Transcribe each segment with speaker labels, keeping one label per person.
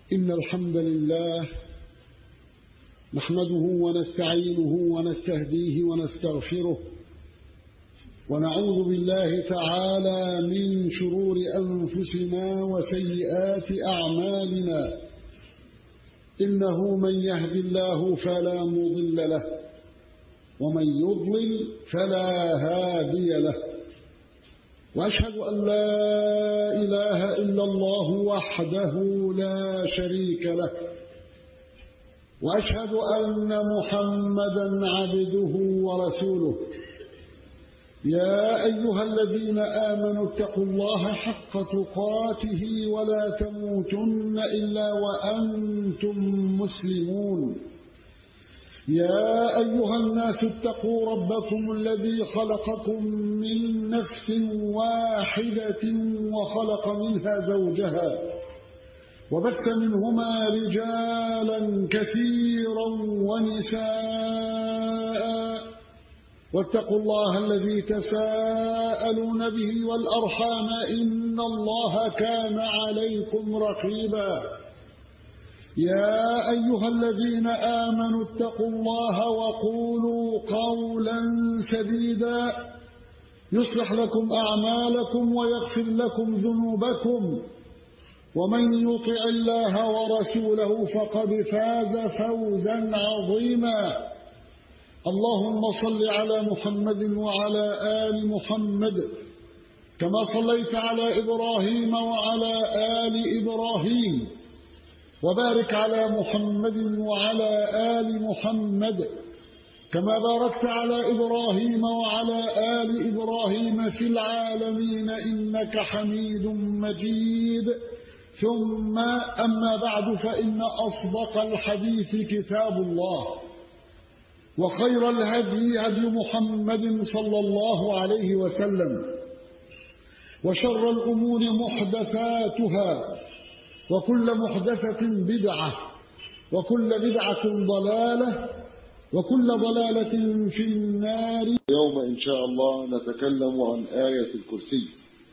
Speaker 1: إن الحمد لله نحمده ونستعينه ونستهديه ونستغفره ونعوذ بالله تعالى من شرور أنفسنا وسيئات أعمالنا إنه من يهد الله فلا مضل له ومن يضلل فلا هادي له وأشهد أن لا إله إلا الله وحده لا شريك له وأشهد أن محمدا عبده ورسوله يا أيها الذين آمنوا اتقوا الله حق تقاته ولا تموتن إلا وأنتم مسلمون يا أيها الناس اتقوا ربكم الذي خلقكم من نفس واحدة وخلق منها زوجها وبث منهما رجالا كثيرا ونساء واتقوا الله الذي تساءلون به والأرحام إن الله كان عليكم رقيبا يا أيها الذين آمنوا اتقوا الله وقولوا قولا سديدا يصلح لكم أعمالكم ويغفر لكم ذنوبكم ومن يطع الله ورسوله فقد فاز فوزا عظيما اللهم صل على محمد وعلى آل محمد كما صليت على إبراهيم وعلى آل إبراهيم وبارك على محمد وعلى آل محمد كما باركت على إبراهيم وعلى آل إبراهيم في العالمين إنك حميد مجيد ثم أما بعد فإن أصدق الحديث كتاب الله وخير الهدي هدي محمد صلى الله عليه وسلم وشر الأمور محدثاتها وكل محدثة بدعة وكل بدعة ضلالة وكل ضلالة في النار
Speaker 2: اليوم إن شاء الله نتكلم عن آية الكرسي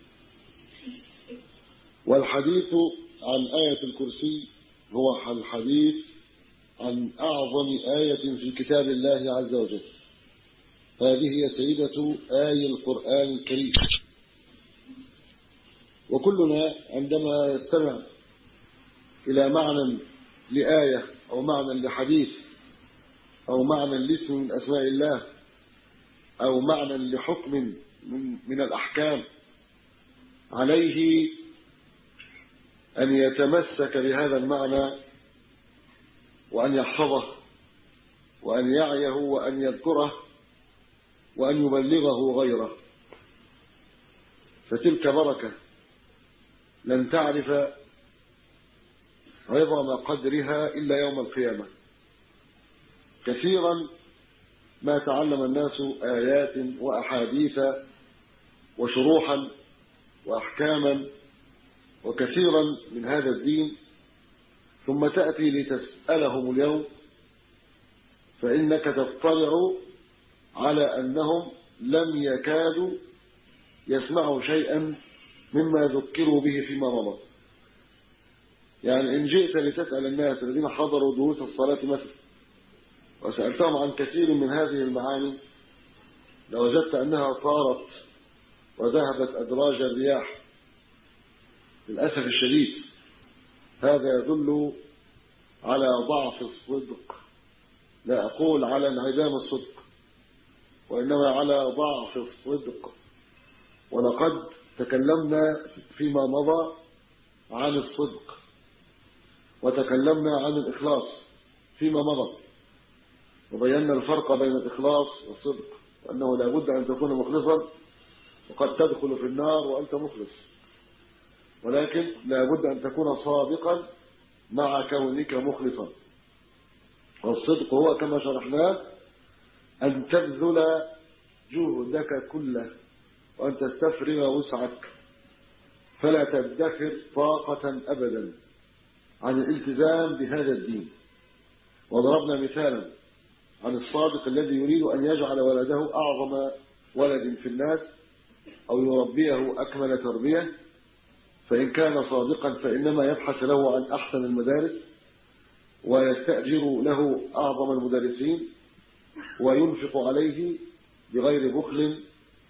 Speaker 2: والحديث عن آية الكرسي هو الحديث عن أعظم آية في كتاب الله عز وجل هذه هي سيدة آي القرآن الكريم وكلنا عندما يستمع إلى معنى لآية أو معنى لحديث أو معنى لاسم من أسماء الله أو معنى لحكم من, من الأحكام عليه أن يتمسك بهذا المعنى وأن يحفظه وأن يعيه وأن يذكره وأن يبلغه غيره فتلك بركة لن تعرف عظم قدرها إلا يوم القيامة كثيرا ما تعلم الناس آيات وأحاديث وشروحا وأحكاما وكثيرا من هذا الدين ثم تأتي لتسألهم اليوم فإنك تطلع على أنهم لم يكادوا يسمعوا شيئا مما ذكروا به فيما مضى يعني إن جئت لتسأل الناس الذين حضروا دروس الصلاة مثلا وسألتهم عن كثير من هذه المعاني لوجدت أنها طارت وذهبت أدراج الرياح للأسف الشديد هذا يدل على ضعف الصدق لا أقول على انعدام الصدق وإنما على ضعف الصدق ولقد تكلمنا فيما مضى عن الصدق وتكلمنا عن الإخلاص فيما مضى وبينا الفرق بين الإخلاص والصدق وأنه لا بد أن تكون مخلصا وقد تدخل في النار وأنت مخلص ولكن لا بد أن تكون صادقا مع كونك مخلصا والصدق هو كما شرحناه أن تبذل جهدك كله وأن تستفرغ وسعك فلا تدخر طاقة أبدا عن الالتزام بهذا الدين وضربنا مثالا عن الصادق الذي يريد أن يجعل ولده أعظم ولد في الناس أو يربيه أكمل تربية فإن كان صادقا فإنما يبحث له عن أحسن المدارس ويستأجر له أعظم المدرسين وينفق عليه بغير بخل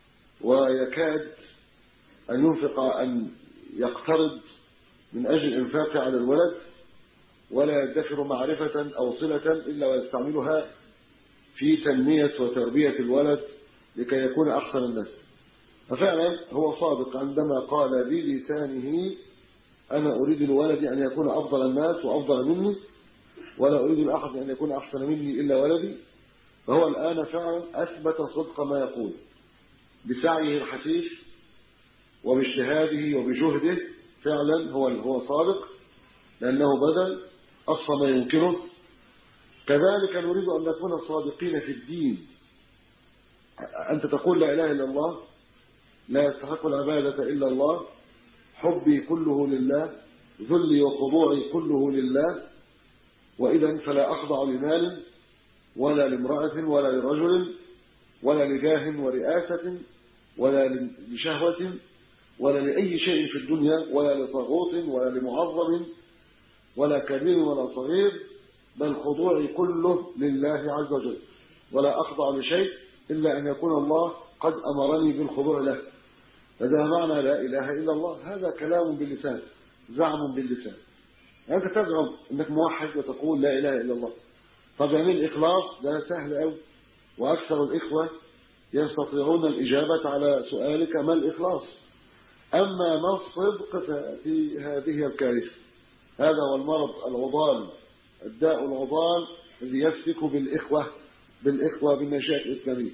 Speaker 2: ويكاد أن ينفق أن يقترض من أجل الإنفاق على الولد ولا يدخر معرفة أو صلة إلا ويستعملها في تنمية وتربية الولد لكي يكون أحسن الناس ففعلا هو صادق عندما قال بلسانه أنا أريد الولد أن يكون أفضل الناس وأفضل مني ولا أريد الأحد أن يكون أحسن مني إلا ولدي فهو الآن فعلا أثبت صدق ما يقول بسعيه الحثيث وباجتهاده وبجهده فعلا هو هو صادق لأنه بذل أقصى ما يمكنه كذلك نريد أن نكون صادقين في الدين أنت تقول لا إله إلا الله لا يستحق العبادة إلا الله حبي كله لله ذلي وخضوعي كله لله وإذا فلا أخضع لمال ولا لامرأة ولا لرجل ولا لجاه ورئاسة ولا لشهوة ولا لأي شيء في الدنيا ولا لطاغوت ولا لمعظم ولا كبير ولا صغير بل خضوعي كله لله عز وجل ولا أخضع لشيء إلا أن يكون الله قد أمرني بالخضوع له هذا معنى لا إله إلا الله هذا كلام باللسان زعم باللسان أنت تزعم أنك موحد وتقول لا إله إلا الله طب يعني الإخلاص ده سهل أوي وأكثر الإخوة يستطيعون الإجابة على سؤالك ما الإخلاص أما ما الصدق في هذه الكارثة هذا هو المرض العضال الداء العضال الذي يفسك بالإخوة بالإخوة بالنشاء الإسلامية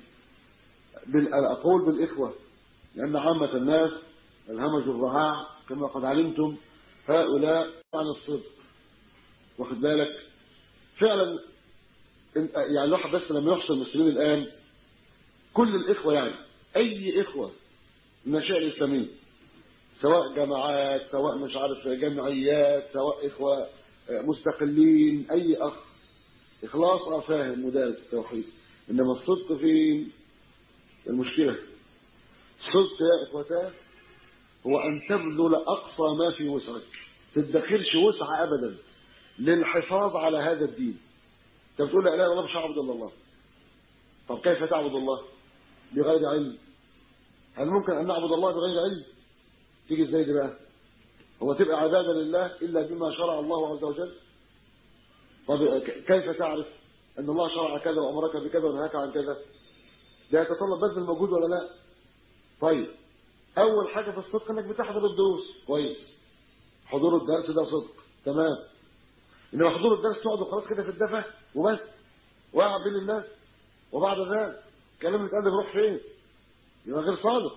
Speaker 2: أقول بالإخوة لأن عامة الناس الهمج الرعاع كما قد علمتم هؤلاء عن الصدق واخد بالك فعلا يعني الواحد بس لما يحصل المسلمين الآن كل الإخوة يعني أي إخوة من النشاء الإسلامية سواء جماعات سواء مش عارف جمعيات سواء إخوة مستقلين أي أخ إخلاص فاهم مدارس التوحيد إنما الصدق في المشكلة الصدق يا إخوتاه هو أن تبذل أقصى ما في وسعك تدخرش وسع أبدا للحفاظ على هذا الدين انت بتقول لا اله الا الله مش هعبد الا الله طب كيف تعبد الله بغير علم هل ممكن ان نعبد الله بغير علم تيجي ازاي دي بقى هو تبقى عباده لله الا بما شرع الله عز وجل طب كيف تعرف ان الله شرع كذا وامرك بكذا ونهاك عن كذا ده يتطلب بذل الموجود ولا لا طيب اول حاجه في الصدق انك بتحضر الدروس كويس حضور الدرس ده صدق تمام انما حضور الدرس تقعد خلاص كده في الدفه وبس واقع بين الناس وبعد ذلك كلام اللي اتقال بيروح فين يبقى غير صادق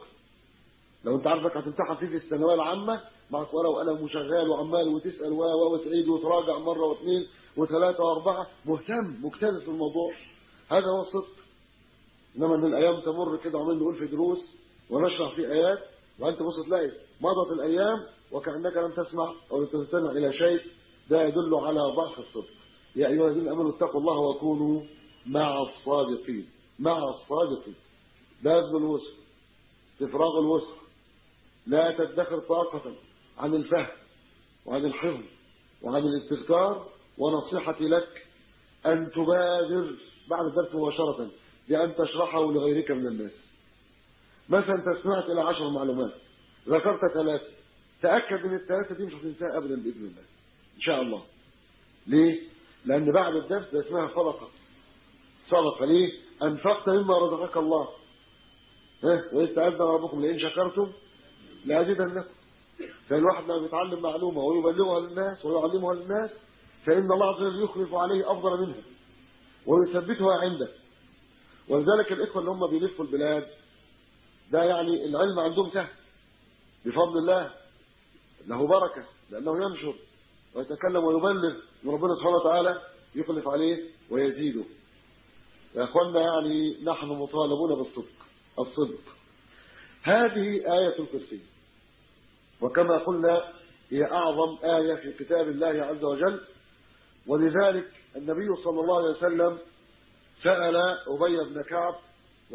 Speaker 2: لو انت عارفك هتمتحن فيه في الثانويه العامه معك ورقه وقلم وشغال وعمال وتسال و وتعيد وتراجع مره واثنين وثلاثه واربعه مهتم مجتهد في الموضوع هذا هو الصدق انما ان الايام تمر كده وعمال نقول في دروس ونشرح في ايات وانت بص تلاقي مضت الايام وكانك لم تسمع او لم تستمع الى شيء ده يدل على ضعف الصدق يا ايها الذين امنوا اتقوا الله وكونوا مع الصادقين مع الصادقين بذل الوسع استفراغ الوسع لا تدخر طاقة عن الفهم وعن الحفظ وعن الاستذكار ونصيحتي لك أن تبادر بعد الدرس مباشرة بأن تشرحه لغيرك من الناس مثلا انت سمعت إلى عشر معلومات ذكرت ثلاثة تأكد من الثلاثة دي مش هتنساها أبدا بإذن الله إن شاء الله ليه؟ لأن بعد الدرس ده اسمها صدقة صدقة ليه؟ أنفقت مما رزقك الله ها وإذ تأذن ربكم لئن شكرتم لأزيدنكم فالواحد لما بيتعلم معلومة ويبلغها للناس ويعلمها للناس فإن الله عز وجل يخلف عليه أفضل منها ويثبتها عنده ولذلك الإخوة اللي هم بيلفوا البلاد ده يعني العلم عندهم سهل بفضل الله له بركة لأنه ينشر ويتكلم ويبلغ وربنا سبحانه وتعالى يخلف عليه ويزيده يا اخوانا يعني نحن مطالبون بالصدق الصدق هذه آية الكرسي وكما قلنا هي أعظم آية في كتاب الله عز وجل ولذلك النبي صلى الله عليه وسلم سأل أبي بن كعب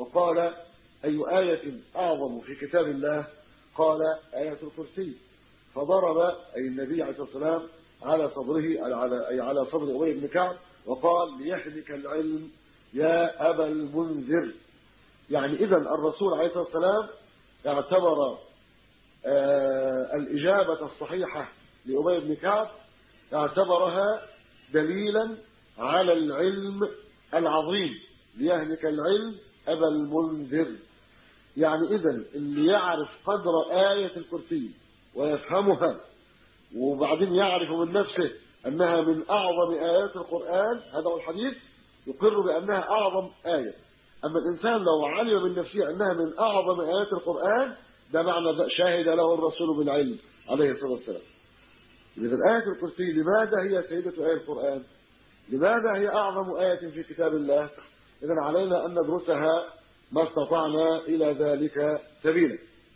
Speaker 2: وقال أي آية أعظم في كتاب الله قال آية الكرسي فضرب أي النبي عليه الصلاة والسلام على صدره على أي على صدر أبي بن كعب وقال ليهلك العلم يا أبا المنذر يعني إذا الرسول عليه الصلاة والسلام اعتبر آه الإجابة الصحيحة لأبي بن كعب اعتبرها دليلا على العلم العظيم ليهلك العلم أبا المنذر يعني إذا اللي يعرف قدر آية الكرسي ويفهمها وبعدين يعرف من نفسه أنها من أعظم آيات القرآن هذا هو الحديث يقر بأنها أعظم آية أما الإنسان لو علم من نفسه أنها من أعظم آيات القرآن ده معنى ده شاهد له الرسول بالعلم عليه الصلاة والسلام إذا آية الكرسي لماذا هي سيدة آية القرآن لماذا هي أعظم آية في كتاب الله إذا علينا أن ندرسها ما استطعنا إلى ذلك سبيلا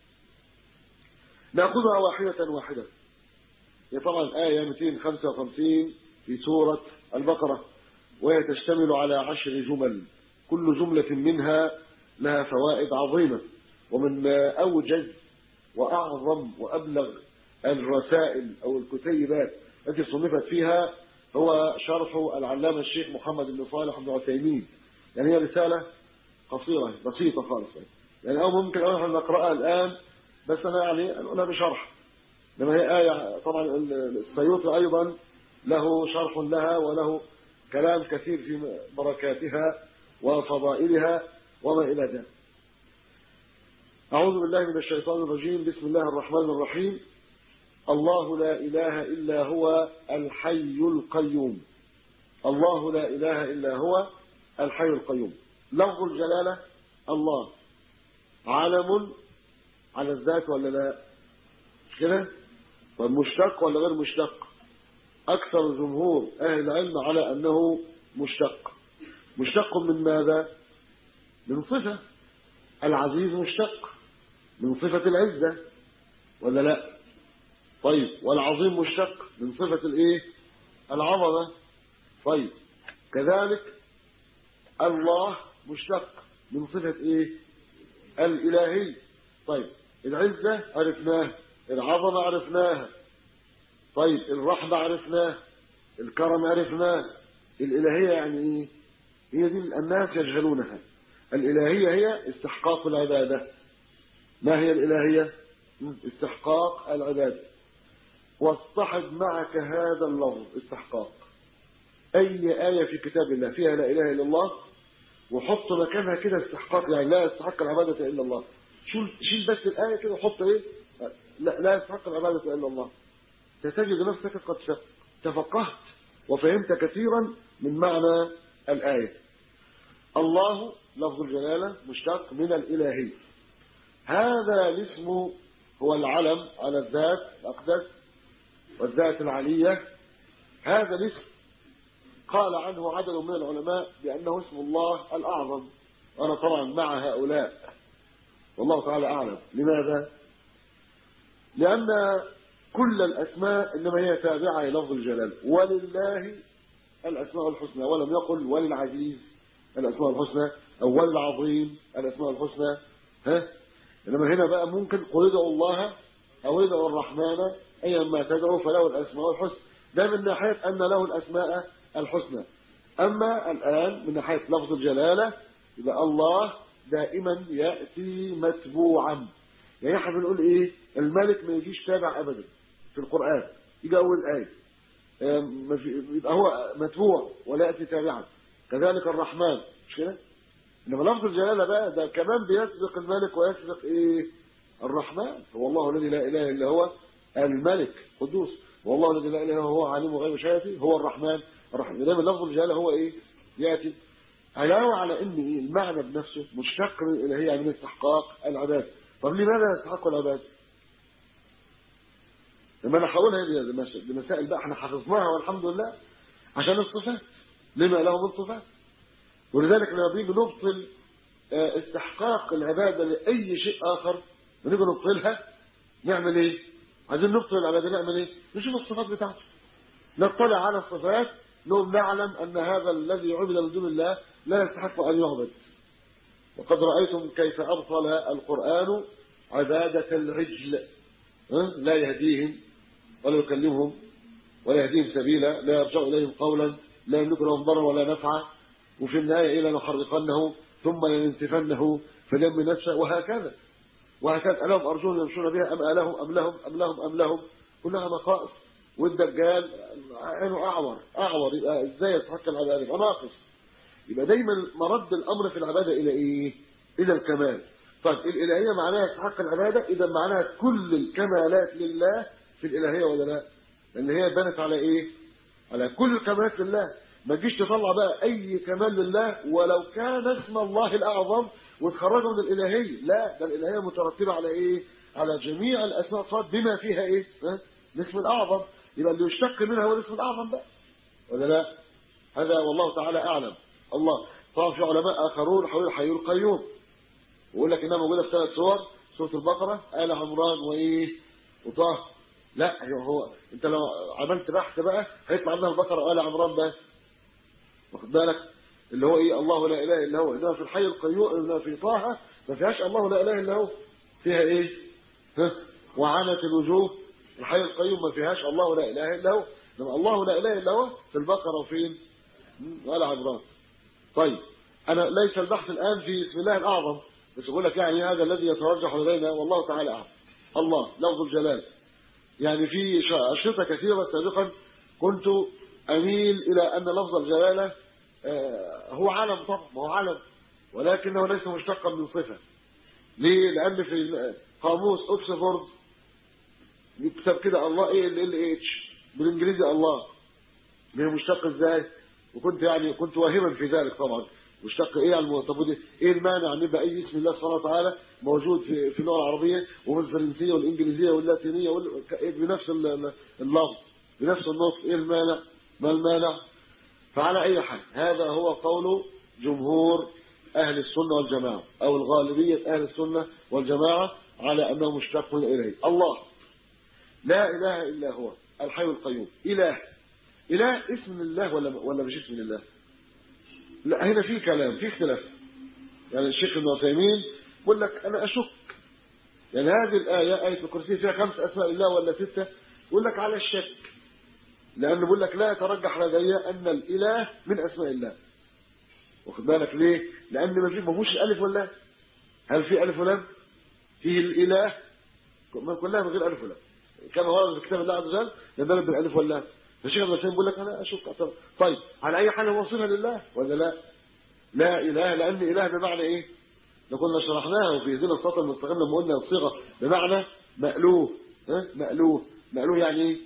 Speaker 2: نأخذها واحدة واحدة هي طبعا آية 255 في سورة البقرة وهي تشتمل على عشر جمل كل جملة منها لها فوائد عظيمة ومن أوجز وأعظم وأبلغ الرسائل أو الكتيبات التي صنفت فيها هو شرح العلامة الشيخ محمد بن صالح بن عثيمين يعني هي رسالة قصيرة بسيطة خالص يعني أو ممكن أن نقرأها الآن بس أنا يعني أنا بشرح لما هي آية طبعا السيوطي أيضا له شرح لها وله كلام كثير في بركاتها وفضائلها وما إلى ذلك أعوذ بالله من الشيطان الرجيم بسم الله الرحمن الرحيم الله لا إله إلا هو الحي القيوم الله لا إله إلا هو الحي القيوم لفظ الجلالة الله علم على الذات ولا لا كده والمشتق ولا غير مشتق أكثر جمهور أهل العلم على أنه مشتق مشتق من ماذا من صفة العزيز مشتق من صفة العزة ولا لا طيب والعظيم مشتق من صفة الايه العظمة طيب كذلك الله مشتق من صفة ايه الالهي طيب العزة عرفناه العظمة عرفناها طيب الرحمة عرفناه الكرم عرفناه الالهية يعني ايه هي دي الناس يجهلونها الالهية هي استحقاق العبادة ما هي الالهية استحقاق العبادة واصطحب معك هذا اللفظ استحقاق اي آية في كتاب الله فيها لا اله الا الله وحط مكانها كده استحقاق يعني لا يستحق العبادة الا الله شيل شيل بس الآية كده وحط ايه لا لا يستحق العبادة الا الله ستجد نفسك قد تفقهت وفهمت كثيرا من معنى الآية الله لفظ الجلالة مشتق من الإلهي هذا الاسم هو العلم على الذات الأقدس والذات العلية هذا الاسم قال عنه عدد من العلماء بأنه اسم الله الأعظم وأنا طبعا مع هؤلاء والله تعالى أعلم لماذا؟ لأن كل الأسماء إنما هي تابعة لفظ الجلال ولله الأسماء الحسنى ولم يقل وللعزيز الأسماء الحسنى أو وللعظيم الأسماء الحسنى ها إنما هنا بقى ممكن قل ادعوا الله أو ادعوا الرحمن أيا ما تدعو فله الأسماء الحسنى ده من ناحية أن له الأسماء الحسنى أما الآن من ناحية لفظ الجلالة يبقى الله دائما يأتي متبوعا يعني احنا بنقول ايه الملك ما يجيش تابع ابدا في القرآن يجي اول آية يبقى هو متبوع ولا يأتي تابعا كذلك الرحمن مش كده انما لفظ الجلالة بقى ده كمان بيسبق الملك ويسبق ايه الرحمن هو الله الذي لا اله الا هو الملك قدوس والله الذي لا اله الا هو عالم غيب شهادته هو الرحمن الرحمن دايما لفظ الجلاله هو ايه ياتي علاوه على ان إيه المعنى بنفسه مشتق من الالهيه يعني من استحقاق العباده طب لماذا يستحق العباده لما انا هقولها دي مسائل بقى احنا حفظناها والحمد لله عشان الصفات لما له من صفات ولذلك لما بنيجي نبطل استحقاق العباده لاي شيء اخر ونيجي نبطلها نعمل ايه عايزين نبطل العباده نعمل ايه نشوف الصفات بتاعته نطلع على الصفات نقوم نعلم ان هذا الذي عبد من دون الله لا يستحق ان يعبد وقد رايتم كيف ابطل القران عباده الرجل لا يهديهم ولا يكلمهم ولا يهديهم سبيلا لا يرجع إليهم قولا لا يملك لهم ضرا ولا نفعا وفي النهاية إلى نحرقنه ثم لننسفنه في اليم نفسه وهكذا وهكذا ألهم أرجون يمشون بها أم ألهم أم لهم أم لهم أم لهم كلها نقائص والدجال عينه أعور أعور يبقى إزاي يتحكم العبادة يبقى ناقص يبقى دايما مرد الأمر في العبادة إلى إيه إلى الكمال طيب الإلهية معناها يستحق العبادة إذا معناها كل الكمالات لله في الإلهية ولا لا لأن هي بنت على إيه على كل الكمالات لله ما تجيش تطلع بقى أي كمال لله ولو كان اسم الله الأعظم وتخرجه من الإلهية لا ده الإلهية مترتبة على إيه على جميع الأسماء الصفات بما فيها إيه ها؟ الاسم الأعظم يبقى اللي يشتق منها هو الاسم الأعظم بقى ولا لا هذا والله تعالى أعلم الله طبعا في علماء آخرون حول الحي القيوم ويقول لك انها موجوده في ثلاث صور سوره البقره ال عمران وايه وطه لا هو انت لو عملت بحث بقى هيطلع لنا البقره وال عمران بس واخد بالك اللي هو ايه الله لا اله الا هو انما في الحي القيوم انما في طه ما فيهاش الله لا اله الا هو فيها ايه ها وعنت الوجوه الحي القيوم ما فيهاش الله لا اله الا هو انما الله لا اله الا هو في البقره وفين وال عمران طيب انا ليس البحث الان في اسم الله الاعظم بس اقول لك يعني هذا الذي يترجح لدينا والله تعالى اعلم الله لفظ الجلال يعني في اشرطه كثيره سابقا كنت اميل الى ان لفظ الجلاله هو علم طبعا ما هو علم ولكنه ليس مشتقا من صفه ليه لان في قاموس اوكسفورد يكتب كده الله ايه ال ال اتش بالانجليزي الله مشتق ازاي وكنت يعني كنت واهما في ذلك طبعا مشتق ايه على طب ايه المانع ان يبقى اي اسم الله سبحانه وتعالى موجود في في اللغه العربيه وفي الفرنسيه والانجليزيه واللاتينيه بنفس اللفظ بنفس النطق ايه المانع ما المانع فعلى اي حال هذا هو قول جمهور اهل السنه والجماعه او الغالبيه اهل السنه والجماعه على انه مشتق اليه الله لا اله الا هو الحي القيوم اله اله اسم الله ولا ولا مش اسم الله لا هنا في كلام في اختلاف يعني الشيخ ابن عثيمين بيقول لك انا اشك يعني هذه الايه ايه الكرسي فيها خمس اسماء الله ولا سته يقول لك على الشك لانه بيقول لك لا يترجح لدي ان الاله من اسماء الله واخد بالك ليه لان ما في ما فيهوش الف ولا هل في الف ولام فيه الاله كلها من غير الف ولام كما ورد في كتاب الله عز وجل يندرج بالالف واللام الشيخ ابن عثيمين بيقول لك انا اشك أطلع. طيب على اي حال هو صفه لله ولا لا لا اله لان اله بمعنى ايه لو كنا شرحناها وفي هذه الصفه المستقيم لما قلنا الصيغه بمعنى مألوه ها مألوه مألوه يعني ايه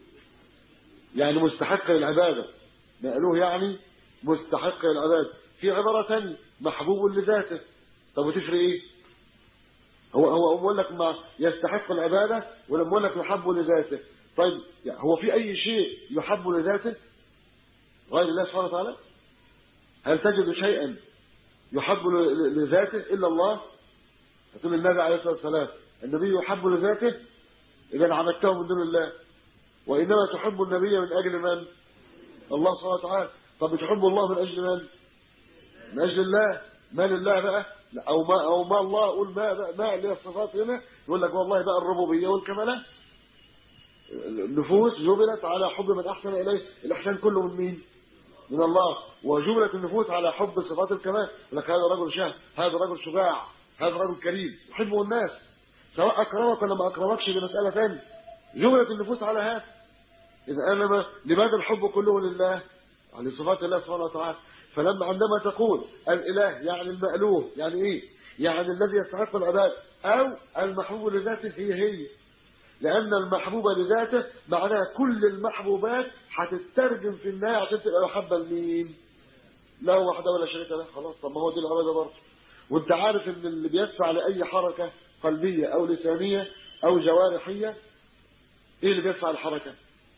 Speaker 2: يعني مستحق للعباده مألوه يعني مستحق للعباده في عباره ثانيه محبوب لذاته طب وتفرق ايه هو هو بيقول لك ما يستحق العباده ولما بيقول لك يحب لذاته طيب يعني هو في اي شيء يحب لذاته غير الله سبحانه وتعالى هل تجد شيئا يحب لذاته الا الله يقول النبي عليه الصلاه والسلام النبي يحب لذاته اذا عبدته من دون الله وانما تحب النبي من اجل من الله سبحانه وتعالى طب تحب الله من اجل من من اجل الله ما لله بقى لا او ما او ما الله قول ما بقى ما اللي الصفات هنا يقول لك والله بقى الربوبيه والكمالات النفوس جبلت على حب من احسن اليه الاحسان كله من مين من الله وجبلت النفوس على حب صفات الكمال لك هذا رجل شهم هذا رجل شجاع هذا رجل كريم يحبه الناس سواء اكرمك ولا ما اكرمكش دي مساله ثانيه جبلت النفوس على هذا اذا انا لماذا الحب كله لله على صفات الله سبحانه وتعالى فلما عندما تقول الاله يعني المألوه يعني ايه يعني الذي يستحق العباد او المحبوب لذاته هي هي لأن المحبوب لذاته معناها كل المحبوبات هتترجم في النهاية عشان تبقى محبة لمين؟ لا وحده ولا شريك له خلاص طب ما هو دي العبادة برضه وانت عارف ان اللي بيدفع لأي حركة قلبية أو لسانية أو جوارحية ايه اللي بيدفع الحركة؟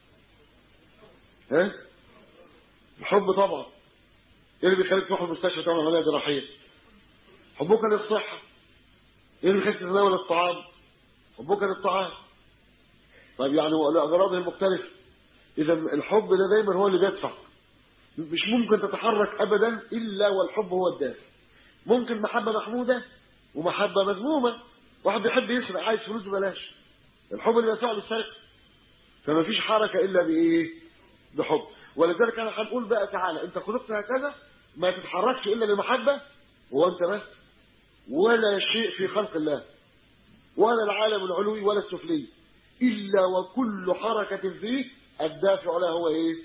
Speaker 2: ها؟ الحب طبعا ايه اللي بيخليك تروح المستشفى تعمل عملية جراحية؟ حبك للصحة ايه اللي بيخليك تتناول الطعام؟ حبك للطعام طيب يعني اغراضه المختلفه اذا الحب ده دايما هو اللي بيدفع مش ممكن تتحرك ابدا الا والحب هو الدافع ممكن محبه محموده ومحبه مذمومه واحد بيحب يسرق عايز فلوس ببلاش الحب اللي بيدفعه للسرقه فما فيش حركه الا بايه بحب ولذلك انا هنقول بقى تعالى انت خلقت هكذا ما تتحركش الا لمحبه هو انت بس ولا شيء في خلق الله ولا العالم العلوي ولا السفلي الا وكل حركه فيه الدافع لها هو ايه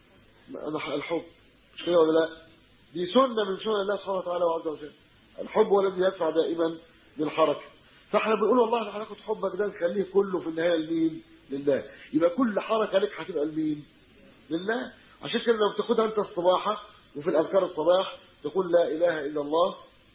Speaker 2: الحب مش كده ولا لا دي سنه من سنن الله سبحانه وتعالى وعز وجل الحب هو الذي يدفع دائما للحركه فاحنا بنقول والله احنا هناخد حبك ده نخليه كله في النهايه لمين لله يبقى كل حركه لك هتبقى لمين لله عشان كده لو بتاخدها انت الصباحه وفي الاذكار الصباح تقول لا اله الا الله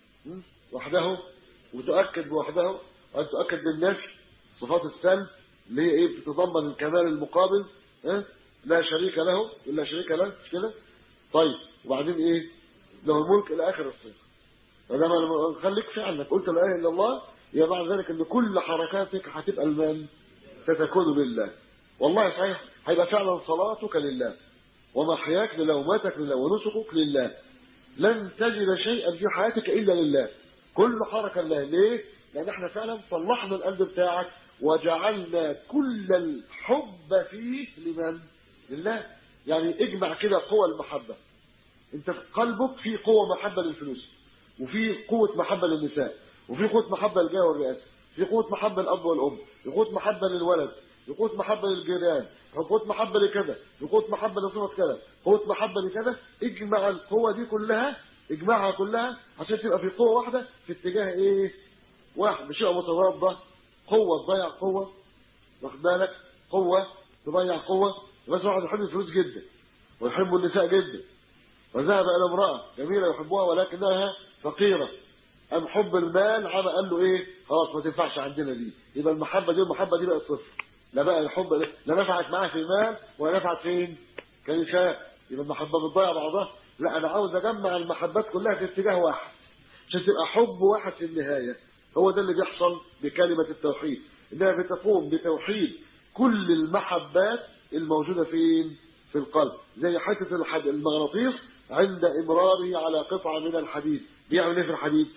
Speaker 2: وحده وتؤكد بوحده وان تؤكد بالنفي صفات السلب اللي هي ايه بتتضمن الكمال المقابل ها لا شريك له الا شريك له مش كده طيب وبعدين ايه له الملك الى اخر الصيغه فلما خليك فعلا قلت لا اله الا الله يبقى بعد ذلك ان كل حركاتك هتبقى المال ستكون لله والله صحيح هيبقى فعلا صلاتك لله ومحياك لله وماتك لله ونسكك لله لن تجد شيئا في حياتك الا لله كل حركه لله ليه لان احنا فعلا صلحنا القلب بتاعك وجعلنا كل الحب فيه لمن لله يعني اجمع كده قوى المحبه انت في قلبك في قوه محبه للفلوس وفي قوه محبه للنساء وفي قوه محبه للجاه والرئاسه في قوه محبه للاب والام في قوه محبه للولد في قوه محبه للجيران في قوه محبه لكذا في قوه محبه لصفه كذا قوه محبه لكذا اجمع القوه دي كلها اجمعها كلها عشان تبقى في قوه واحده في اتجاه ايه واحد مش يبقى متضاده قوه تضيع قوه واخد بالك قوه تضيع قوه بس واحد يحب الفلوس جدا ويحب النساء جدا وذهب الى امراه جميله يحبها ولكنها فقيره ام حب المال عم قال له ايه خلاص ما تنفعش عندنا دي يبقى المحبه دي والمحبه دي بقت صفر لا بقى الحب لا نفعت معاه في المال ولا نفعت فين كنساء يبقى المحبه بتضيع بعضها لا انا عاوز اجمع المحبات كلها في اتجاه واحد عشان تبقى حب واحد في النهايه هو ده اللي بيحصل بكلمه التوحيد انها بتقوم بتوحيد كل المحبات الموجوده فين في القلب زي حته الحد... المغناطيس عند امراره على قطعه من الحديد بيعمل ايه في الحديد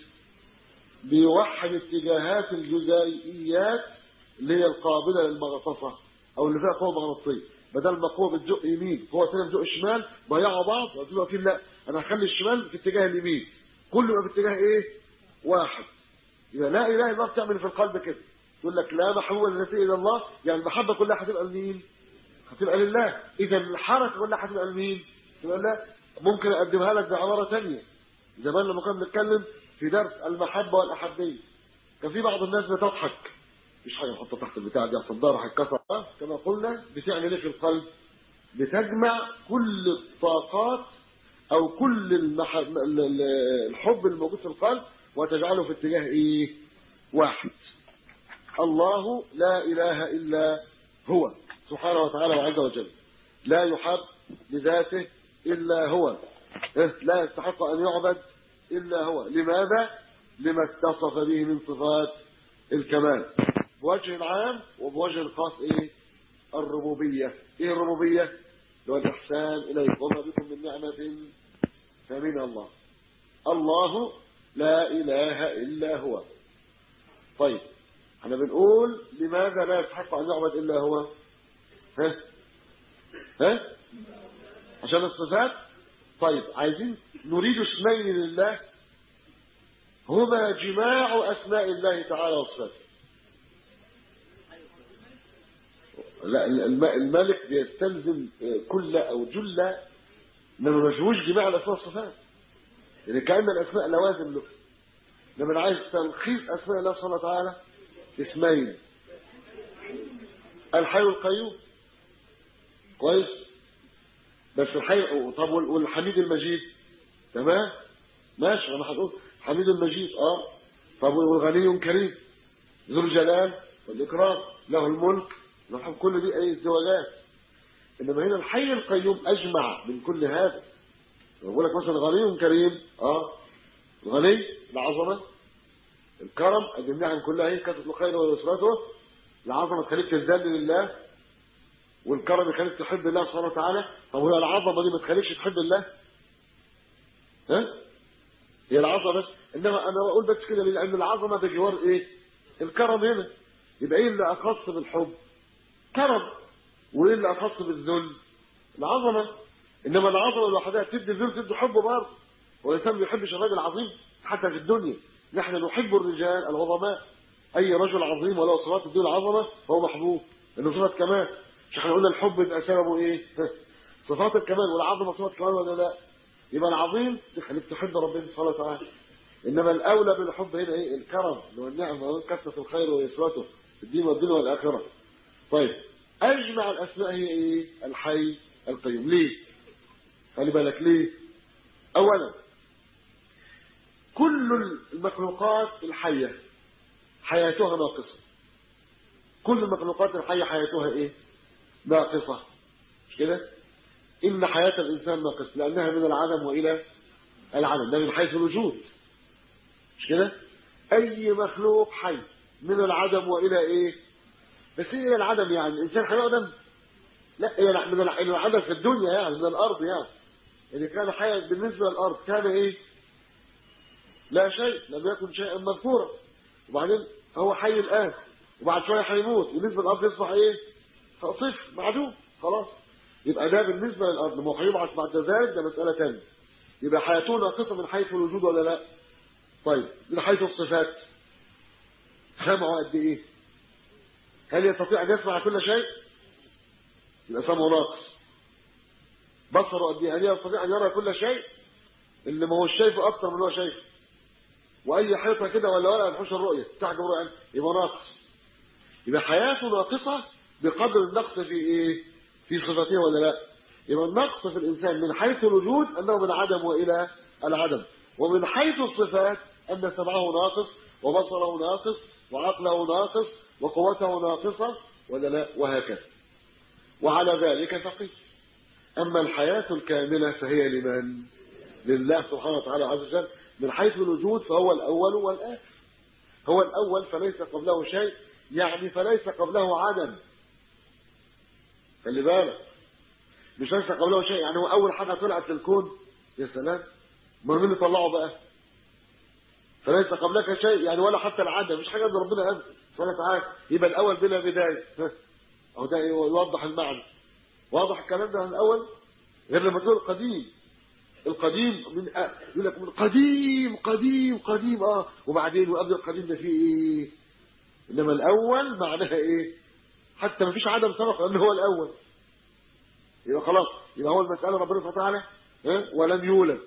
Speaker 2: بيوحد اتجاهات الجزيئيات اللي هي القابله للمغناطيسه او اللي فيها قوه مغناطيسيه بدل ما قوه بتزق يمين قوه ثانيه بتزق شمال ضيعوا بعض وتقول وكيل لا انا هخلي الشمال في اتجاه اليمين كله يبقى في اتجاه ايه واحد يبقى لا اله الا الله بتعمل في القلب كده تقول لك لا محبوب لنفسي الا الله يعني المحبه كلها هتبقى لمين هتبقى لله اذا الحركه كلها هتبقى لمين تبقى لا ممكن اقدمها لك بعباره ثانيه زمان لما كنا بنتكلم في درس المحبه والاحبيه كان في بعض الناس بتضحك مش حاجه نحطها تحت البتاع دي عشان ظهرها هيتكسر كما قلنا بتعمل ايه في القلب بتجمع كل الطاقات او كل المح... الحب الموجود في القلب وتجعله في اتجاه ايه واحد الله لا اله الا هو سبحانه وتعالى وعز وجل لا يحب لذاته الا هو لا يستحق ان يعبد الا هو لماذا لما اتصف به من صفات الكمال بوجه عام وبوجه خاص ايه الربوبيه ايه الربوبيه اللي هو الاحسان اليك وما بكم من نعمه فمن الله الله لا اله الا هو طيب احنا بنقول لماذا لا يستحق ان يعبد الا هو ها ها عشان الصفات طيب عايزين نريد اسمين لله هما جماع اسماء الله تعالى وصفاته لا الملك بيستلزم كل او جل انما ما فيهوش جماع الاسماء والصفات يعني كان الاسماء لوازم له لما انا عايز تلخيص اسماء الله سبحانه وتعالى اسمين الحي القيوم كويس بس الحي طب والحميد المجيد تمام ماشي انا هتقول حميد المجيد اه طب والغني كريم ذو الجلال والاكرام له الملك له كل دي اي ازدواجات انما هنا الحي القيوم اجمع من كل هذا بقول لك مثلا غني كريم اه الغني العظمه الكرم ادي النعم كلها هي كثره الخير ويسرته العظمه تخليك تذل لله والكرم يخليك تحب الله سبحانه وتعالى طب هي العظمه دي ما تخليكش تحب الله ها هي العظمه بس انما انا بقول بس كده لان العظمه بجوار ايه الكرم هنا يبقى ايه اللي اخص بالحب كرم وايه اللي اخص بالذل العظمه انما العظمه لوحدها تدي الذل تدي حب برضه والانسان ما بيحبش الراجل العظيم حتى في الدنيا نحن نحب الرجال العظماء اي رجل عظيم وله صفات تدي العظمه فهو محبوب انه صفات كمال مش احنا قلنا الحب يبقى سببه ايه صفات الكمال والعظمه صفات كمال ولا لا يبقى العظيم تخليك تحب ربنا سبحانه وتعالى انما الاولى بالحب هنا ايه الكرم اللي هو النعمه وكثره الخير ويسرته في الدين والدنيا والاخره طيب اجمع الاسماء هي ايه الحي القيوم ليه خلي بالك ليه اولا كل المخلوقات الحيه حياتها ناقصه كل المخلوقات الحيه حياتها ايه ناقصه مش كده ان حياه الانسان ناقصه لانها من العدم والى العدم ده من حيث الوجود مش كده اي مخلوق حي من العدم والى ايه بس ايه الى العدم يعني الانسان هيعدم لا إلى من العدم في الدنيا يعني من الارض يعني اللي كان حيا بالنسبه للارض كان ايه لا شيء لم يكن شيئا مذكورا وبعدين هو حي الان وبعد شويه هيموت بالنسبه للارض يصبح ايه صفر معدوم خلاص يبقى ده بالنسبه للارض ما هو هيبعث بعد ذلك ده مساله ثانيه يبقى حياته ناقصه من حيث الوجود ولا لا طيب من حيث الصفات سمعه قد ايه هل يستطيع ان يسمع كل شيء يبقى سمعه ناقص بصره قد ايه هل يستطيع ان يرى كل شيء اللي ما هو شايفه اكثر من هو شايفه واي حيطه كده ولا ولا تحوش الرؤيه تعجب رؤيه يبقى ناقص يبقى حياته ناقصه بقدر النقص في ايه في صفاته ولا لا يبقى النقص في الانسان من حيث الوجود انه من عدم والى العدم ومن حيث الصفات ان سمعه ناقص وبصره ناقص وعقله ناقص وقوته ناقصه ولا لا وهكذا وعلى ذلك فقير اما الحياه الكامله فهي لمن لله سبحانه وتعالى عز وجل من حيث الوجود فهو الاول والاخر هو الاول فليس قبله شيء يعني فليس قبله عدم خلي بالك مش ليس قبله شيء يعني هو اول حاجه طلعت في الكون يا سلام ما مين اللي طلعه بقى فليس قبلك شيء يعني ولا حتى العدم مش حاجه عند ربنا ابدا سبحانه وتعالى يبقى الاول بلا بدايه اهو ده يوضح المعنى واضح الكلام ده من الاول غير لما تقول القديم القديم من يقول لك من قديم قديم قديم اه وبعدين وقبل القديم ده فيه ايه انما الاول معناها ايه حتى ما فيش عدم سبق لان هو الاول يبقى خلاص يبقى هو المساله ربنا سبحانه وتعالى ها ولم يولد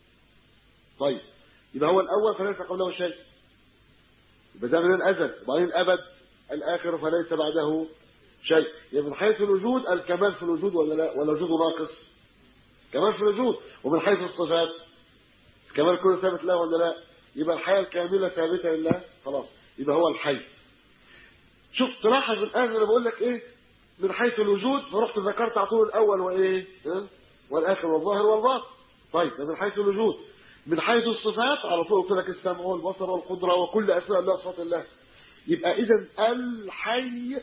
Speaker 2: طيب يبقى هو الاول فليس قبله شيء يبقى ده من الازل وبعدين الابد الاخر فليس بعده شيء يبقى من حيث الوجود الكمال في الوجود ولا لا ولا وجوده ناقص كمال في الوجود ومن حيث الصفات كمال كله ثابت له ولا لا يبقى الحياه الكامله ثابته لله خلاص يبقى هو الحي شوف تلاحظ الان انا بقول لك ايه من حيث الوجود فرحت ذكرت على طول الاول وايه ها؟ والاخر والظاهر والباطن طيب ده من حيث الوجود من حيث الصفات على طول قلت لك السمع والبصر والقدره وكل اسماء الله صفات الله يبقى اذا الحي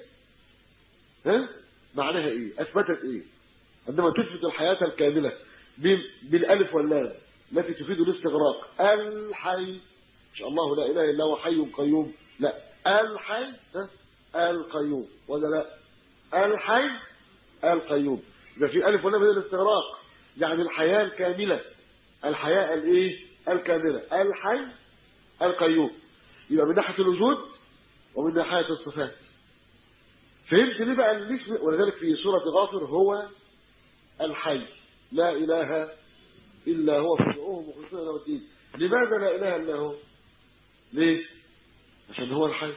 Speaker 2: ها معناها ايه اثبتت ايه عندما تثبت الحياه الكامله بالالف واللام التي تفيد الاستغراق الحي مش الله لا اله الا هو حي قيوم لا الحي ها القيوم ولا لا الحي القيوم يبقى في الف ولام الاستغراق يعني الحياه الكامله الحياه الايه الكامله الحي القيوم يبقى من ناحيه الوجود ومن ناحيه الصفات فهمت ليه بقى الاسم ولذلك في سوره غافر هو الحي لا اله الا هو فادعوه مخلصين له الدين لماذا لا اله الا هو ليه عشان هو الحي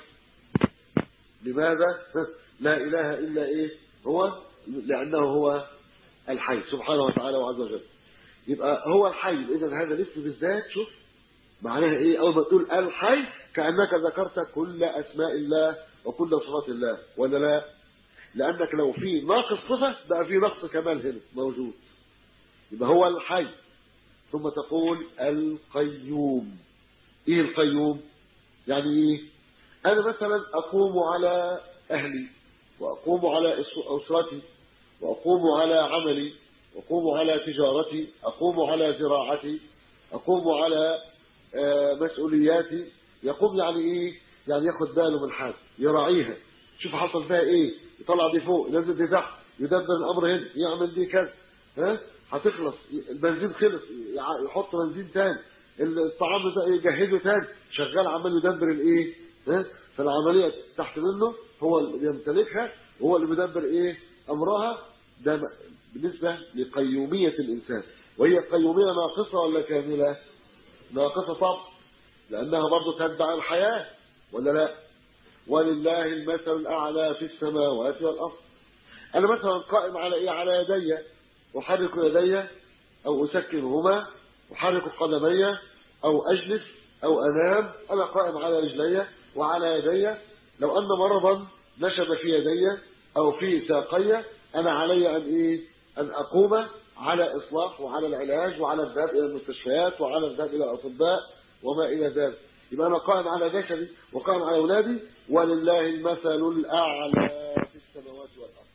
Speaker 2: لماذا لا اله الا ايه هو لانه هو الحي سبحانه وتعالى وعز وجل يبقى هو الحي اذا هذا الاسم بالذات شوف معناها ايه اول ما تقول الحي كانك ذكرت كل اسماء الله وكل صفات الله ولا لا لانك لو في ناقص صفه بقى في نقص كمال هنا موجود يبقى هو الحي ثم تقول القيوم ايه القيوم يعني ايه انا مثلا اقوم على اهلي واقوم على اسرتي واقوم على عملي اقوم على تجارتي اقوم على زراعتي اقوم على مسؤولياتي يقوم يعني ايه يعني ياخد باله من حاجه يراعيها شوف حصل فيها ايه يطلع دي فوق ينزل دي تحت يدبر الامر هنا يعمل دي كذا ها هتخلص البنزين خلص يع- يحط بنزين تاني الطعام ده يجهزه تاني شغال عمال يدبر الايه ها فالعمليه تحت منه هو اللي بيمتلكها وهو اللي بيدبر ايه امرها ده م- بالنسبه لقيوميه الانسان وهي قيوميه ناقصه ولا كامله ناقصه طبعا لانها برضه تتبع الحياه ولا لا ولله المثل الاعلى في السماوات والارض انا مثلا قائم على ايه على يدي احرك يدي او اسكنهما احرك قدمي او اجلس او انام انا قائم على رجلي وعلى يدي لو ان مرضا نشب في يدي او في ساقي انا علي ان ايه ان اقوم على اصلاح وعلى العلاج وعلى الذهاب الى المستشفيات وعلى الذهاب الى الاطباء وما الى ذلك يبقى انا قائم على جسدي وقائم على اولادي ولله المثل الاعلى في السماوات والارض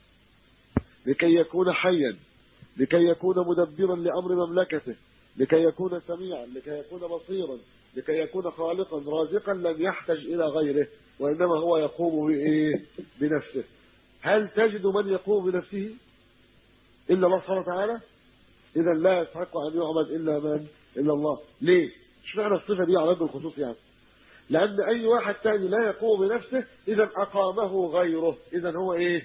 Speaker 2: لكي يكون حيا لكي يكون مدبرا لامر مملكته لكي يكون سميعا لكي يكون بصيرا لكي يكون خالقا رازقا لم يحتج الى غيره وانما هو يقوم بايه بنفسه هل تجد من يقوم بنفسه الا الله سبحانه وتعالى اذا لا يستحق ان يعبد الا من الا الله ليه اشمعنى الصفه دي على وجه الخصوص يعني لان اي واحد تاني لا يقوم بنفسه اذا اقامه غيره اذا هو ايه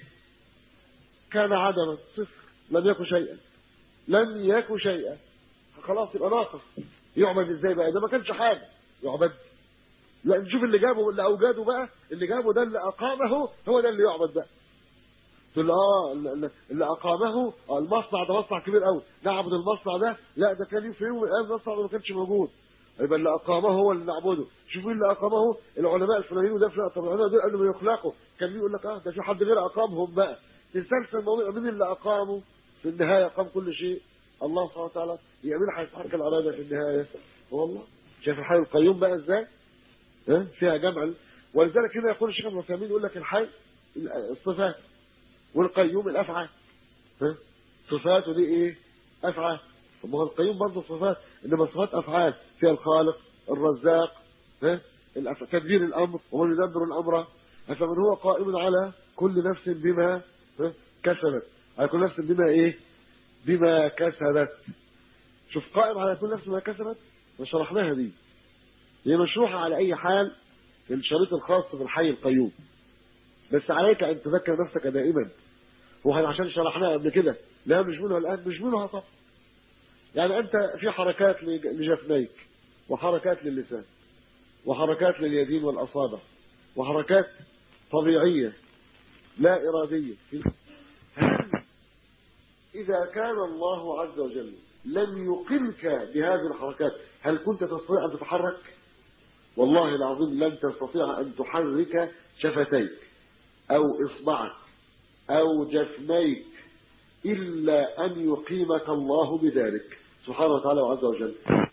Speaker 2: كان عدما صفر لم يكن شيئا لم يكن شيئا خلاص يبقى ناقص يعبد ازاي بقى ده ما كانش حاجه يعبد لا نشوف اللي جابه اللي اوجاده بقى اللي جابه ده اللي اقامه هو ده اللي يعبد بقى تقول له اه اللي, اللي اقامه آه المصنع ده مصنع كبير قوي نعبد المصنع ده لا ده كان في يوم من الايام المصنع ده ما كانش موجود يبقى اللي اقامه هو اللي نعبده شوف مين اللي اقامه العلماء الفلانيين وده فلان طب العلماء دول قالوا يخلقوا كان يقول لك اه ده في حد غير اقامهم بقى تسلسل الموضوع مين اللي اقامه في النهايه اقام كل شيء الله سبحانه وتعالى يعمل هيستحق العباده في النهايه هو الله شايف الحي القيوم بقى ازاي ها فيها جمع ولذلك هنا يقول الشيخ ابن عثيمين يقول لك الحي الصفات والقيوم الافعال ها صفاته دي ايه افعال طب ما هو القيوم برضه صفات انما صفات افعال فيها الخالق الرزاق ها الأف- تدبير الامر ومن يدبر الامر فمن هو قائم على كل نفس بما ها؟ كسبت على كل نفس بما ايه بما كسبت شوف قائم على كل نفس ما كسبت وشرحناها دي هي مشروحة على اي حال في الشريط الخاص بالحي القيوم بس عليك ان تذكر نفسك دائما وهذا عشان شرحناها قبل كده لا نجملها الان نجملها طبعا يعني انت في حركات لج- لجفنيك وحركات للسان وحركات لليدين والاصابع وحركات طبيعيه لا اراديه هل اذا كان الله عز وجل لم يقمك بهذه الحركات هل كنت تستطيع ان تتحرك والله العظيم لن تستطيع ان تحرك شفتيك او اصبعك او جفنيك الا ان يقيمك الله بذلك سبحانه وتعالى وعز وجل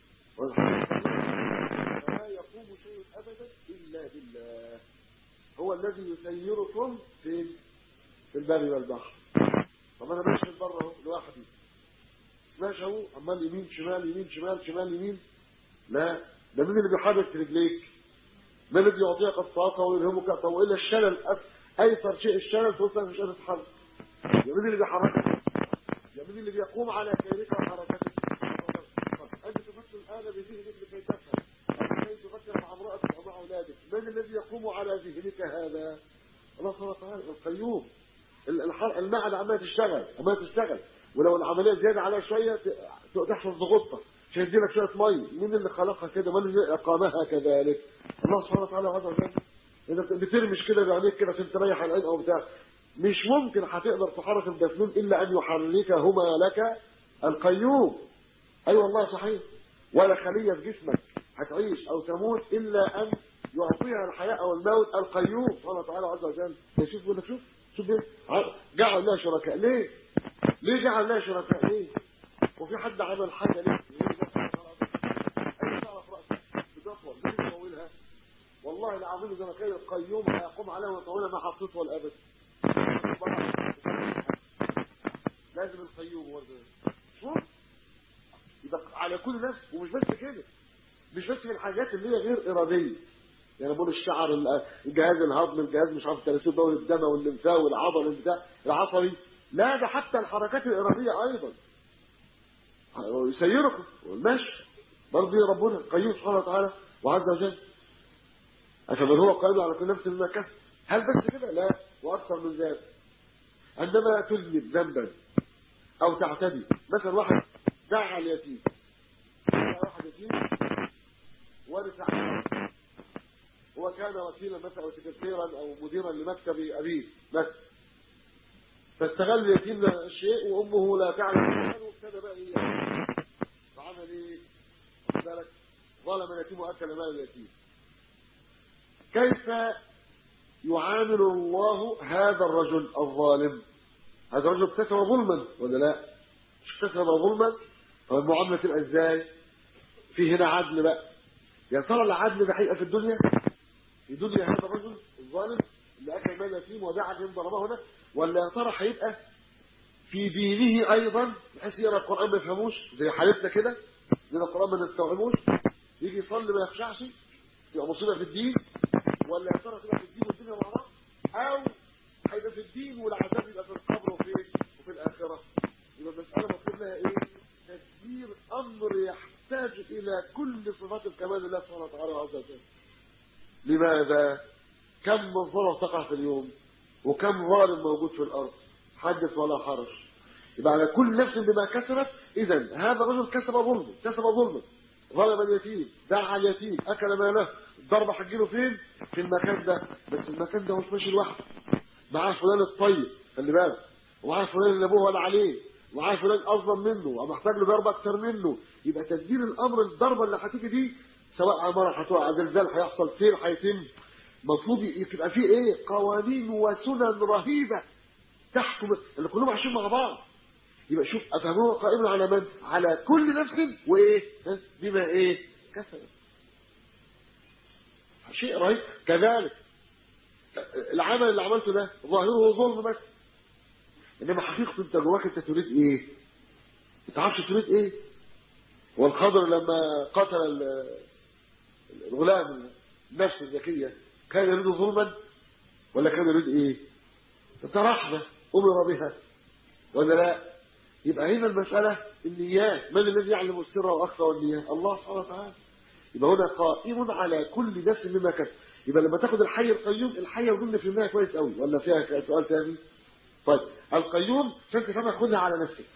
Speaker 2: ولا يقوم شيء ابدا الا بالله هو الذي يسيركم في في البر والبحر طب انا ماشي في البر اهو لوحدي ماشي اهو عمال يمين شمال يمين شمال شمال يمين لا ده مين اللي بيحرك رجليك من الذي يعطيك الطاقه ويلهمك طب والا الشلل أس- ايسر شيء الشلل توصل مش قادر تتحرك يا مين اللي بيحركك يا مين اللي بيقوم على سيرك وحركتك طب انت تفكر الان بذهنك لكي تفهم لكي تفكر مع امرأتك ومع اولادك من الذي يقوم على ذهنك هذا الله سبحانه وتعالى القيوم ال- الح- المعدة عمالة تشتغل عمالة تشتغل ولو العملية زيادة عليها شوية ت- ت- تحصل ضغوطها عشان يديلك شوية مية مين اللي خلقها كده من اللي أقامها كذلك الله سبحانه وتعالى عز وجل إذا بترمش كده بعينيك كده عشان تريح العين أو بتاع مش ممكن هتقدر تحرك الجسمين إلا أن يحركهما لك القيوم أي أيوة والله صحيح ولا خلية في جسمك هتعيش أو تموت إلا أن يعطيها الحياة أو الموت القيوم سبحانه وتعالى عز وجل ده شوف بيقول لك شوف شوف إيه؟ ع- جعل لها شركاء ليه؟ ليه جعل لها شركاء ليه؟ وفي حد عمل حاجة ليه؟ ليه ده؟ أين تعرف رأسك بتطول ليه تطولها؟ والله العظيم إذا ما كان القيوم هيقوم عليها ويطولها ما حطيتها الأبد لازم القيوم هو ده شوف يبقى على كل نفس ومش بس كده مش بس في الحاجات اللي هي غير إرادية يعني بقول الشعر ال- الجهاز الهضمي الجهاز مش عارف التناسل الدوري الدموي واللمفاوي والعضلي بتاع العصبي لا ده حتى الحركات الإرادية أيضا يسيركم والمشي برضه ربنا قيوم سبحانه وتعالى وعز وجل أفمن هو قائم على كل نفس بما كسب هل بس كده لا وأكثر من ذلك عندما تذنب ذنبا أو تعتدي مثلا واحد دعا اليتيم واحد يتيم ورث عنه هو كان وكيلا مثلا او سكرتيرا او مديرا لمكتب ابيه مثلا فاستغل اليتيم ده الشيء وامه لا تعلم وابتدى بقى ايه فعمل ايه بالك ظلم اليتيم واكل مال اليتيم كيف يعامل الله هذا الرجل الظالم هذا الرجل اكتسب ظلما ولا لا مش اكتسب ظلما طب المعامله تبقى ازاي في هنا عدل بقى يا ترى العدل ده هيبقى في الدنيا في دنيا هذا الرجل الظالم اللي اكل مال يتيم ودعا من ضربه هنا ولا يا ترى هيبقى في دينه ايضا بحيث يقرا القران ما يفهموش زي حالتنا كده يقرا القران ما نستوعبوش يجي يصلي ما يخشعش يبقى مصيبه في الدين ولا يا ترى تبقى في الدين والدنيا مع بعض او هيبقى في الدين والعذاب يبقى في القبر وفي وفي الاخره يبقى المساله مطلوب لها ايه تدبير امر يحتاج الى كل صفات الكمال لله سبحانه وتعالى عز وجل لماذا كم من ظلم تقع في اليوم وكم ظالم موجود في الارض حدث ولا حرج يبقى على كل نفس بما كسبت اذا هذا الرجل كسب ظلما كسب ظلما ظلم اليتيم دعا اليتيم اكل ماله الضربه هتجيله فين في المكان ده بس المكان ده مش ماشي لوحده معاه فلان الطيب خلي بالك ومعاه فلان اللي ابوه ولا عليه ومعاه فلان اظلم منه ومحتاج له ضربه اكثر منه يبقى تدبير الامر الضربه اللي هتيجي دي سواء عماره هتقع زلزال هيحصل سيل هيتم المفروض يبقى فيه ايه قوانين وسنن رهيبه تحكم اللي كلهم عايشين مع بعض يبقى شوف افهموه قائم على من على كل نفس وايه ها؟ بما ايه كسبت شيء رهيب كذلك العمل اللي عملته ده ظاهره ظلم بس انما حقيقته انت جواك انت تريد ايه ما تعرفش تريد ايه والخضر لما قتل ال- الغلام النفس الذكيه كان يريد ظلما ولا كان يريد ايه ده رحمه امر بها ولا لا يبقى هنا المساله النيات من الذي يعلم السر واخفى والنيات الله سبحانه وتعالى يبقى هنا قائم على كل نفس مما كسب يبقى لما تاخد الحي القيوم الحي يظن في الماء كويس قوي ولا فيها سؤال ثاني طيب القيوم عشان تفهمها خدها على نفسك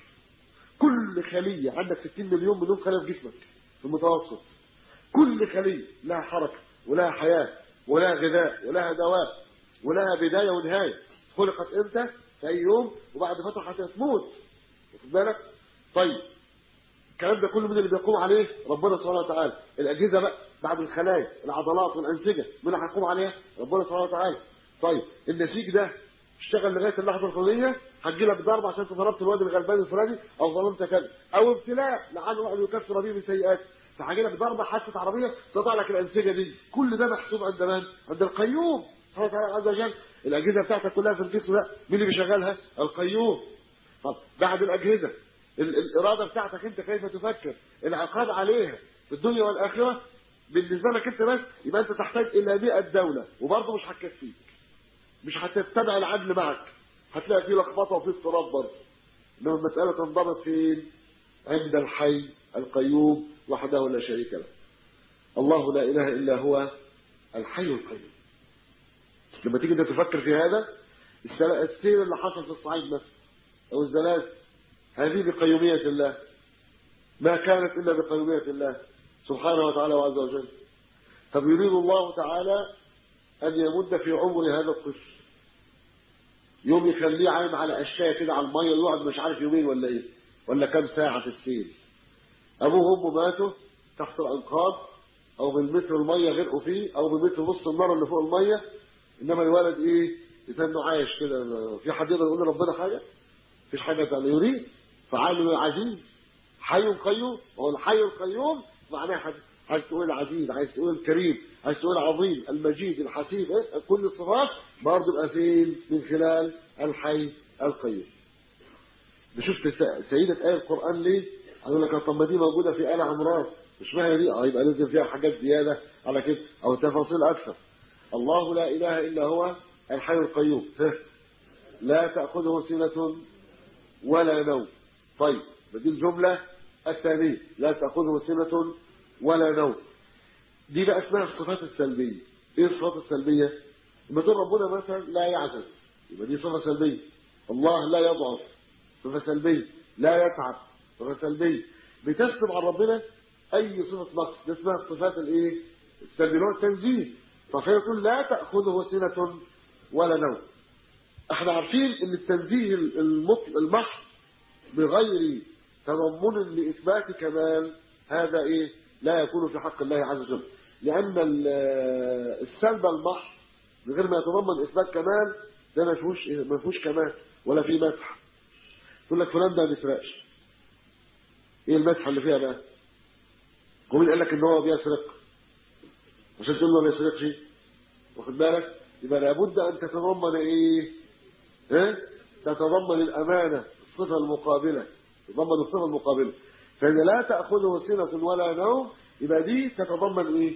Speaker 2: كل خليه عندك 60 مليون مليون خليه في جسمك في المتوسط كل خليه لها حركه ولها حياه ولها غذاء ولها دواء ولها بدايه ونهايه خلقت امتى في اي يوم وبعد فتره هتموت واخد بالك طيب الكلام ده كله من اللي بيقوم عليه ربنا سبحانه وتعالى الاجهزه بقى بعد الخلايا العضلات والانسجه مين اللي هيقوم عليها ربنا سبحانه وتعالى طيب النسيج ده اشتغل لغايه اللحظه الفلانيه هتجي لك ضربه عشان انت ضربت الواد الغلبان الفلاني او ظلمت كذا او ابتلاء لعل واحد يكفر به من سيئات فهجي لك ضربه حادثه عربيه تقطع لك الانسجه دي كل ده محسوب عند من؟ عند القيوم سبحانه وتعالى عز وجل الاجهزه بتاعتك كلها في الجسم ده مين اللي بيشغلها؟ القيوم طب بعد الاجهزه ال- الاراده بتاعتك انت كيف تفكر العقاد عليها في الدنيا والاخره بالنسبه لك انت بس يبقى انت تحتاج الى 100 دوله وبرضه مش هتكفيك مش هتتبع العدل معك هتلاقي فيه لخبطه وفيه اضطراب برضه انما المساله تنضبط فين عند الحي القيوم وحده لا شريك له الله لا اله الا هو الحي القيوم لما تيجي انت تفكر في هذا السل- السير اللي حصل في الصعيد مثلا او الزلازل هذه بقيوميه الله ما كانت الا بقيوميه الله سبحانه وتعالى وعز وجل طب يريد الله تعالى أن يمد في عمر هذا الطفل يوم يخليه عايم على أشياء كده على المية يقعد مش عارف يومين ولا إيه ولا كام ساعة في السيل أبوه وأمه ماتوا تحت الأنقاض أو بالمتر المية غرقوا فيه أو بمتر نص النار اللي فوق المية إنما الولد إيه يتنه عايش كده في حد يقدر يقول لربنا حاجة مفيش حاجة تانية يريد فعال عزيز حي قيوم هو الحي القيوم معناه حد عايز تقول العزيز عايز تقول الكريم عايز تقول العظيم المجيد الحسيب إيه؟ كل الصفات برضه يبقى فين من خلال الحي القيوم شفت س- سيدة آية القرآن ليه؟ قالوا لك طب ما دي موجودة في آل عمران مش معنى دي اه يبقى لازم فيها حاجات زيادة على كده أو تفاصيل أكثر الله لا إله إلا هو الحي القيوم ها. لا تأخذه سنة ولا نوم طيب دي الجملة الثانية لا تأخذه سنة ولا نوم دي بقى اسمها الصفات السلبية ايه الصفات السلبية لما تقول ربنا مثلا لا يعجز يبقى دي صفة سلبية الله لا يضعف صفة سلبية لا يتعب صفة سلبية بتسلب عن ربنا اي صفة نقص دي اسمها الصفات الايه السلبية هو التنزيه فهي يقول لا تأخذه سنة ولا نوم احنا عارفين ان التنزيه المطلق المحض بغير تضمن لإثبات كمال هذا ايه لا يكون في حق الله عز وجل لأن السلب المحض من غير ما يتضمن إثبات كمال ده ما فيهوش ما فيهوش كمال ولا فيه مدح يقول لك فلان ده ما بيسرقش ايه المدح اللي فيها بقى ومين قال لك ان هو بيسرق عشان تقول له ما بيسرقش واخد بالك يبقى لابد ان تتضمن ايه ها تتضمن الامانه الصفه المقابله تتضمن الصفه المقابله فإذا لا تأخذه سنة ولا نوم يبقى دي تتضمن إيه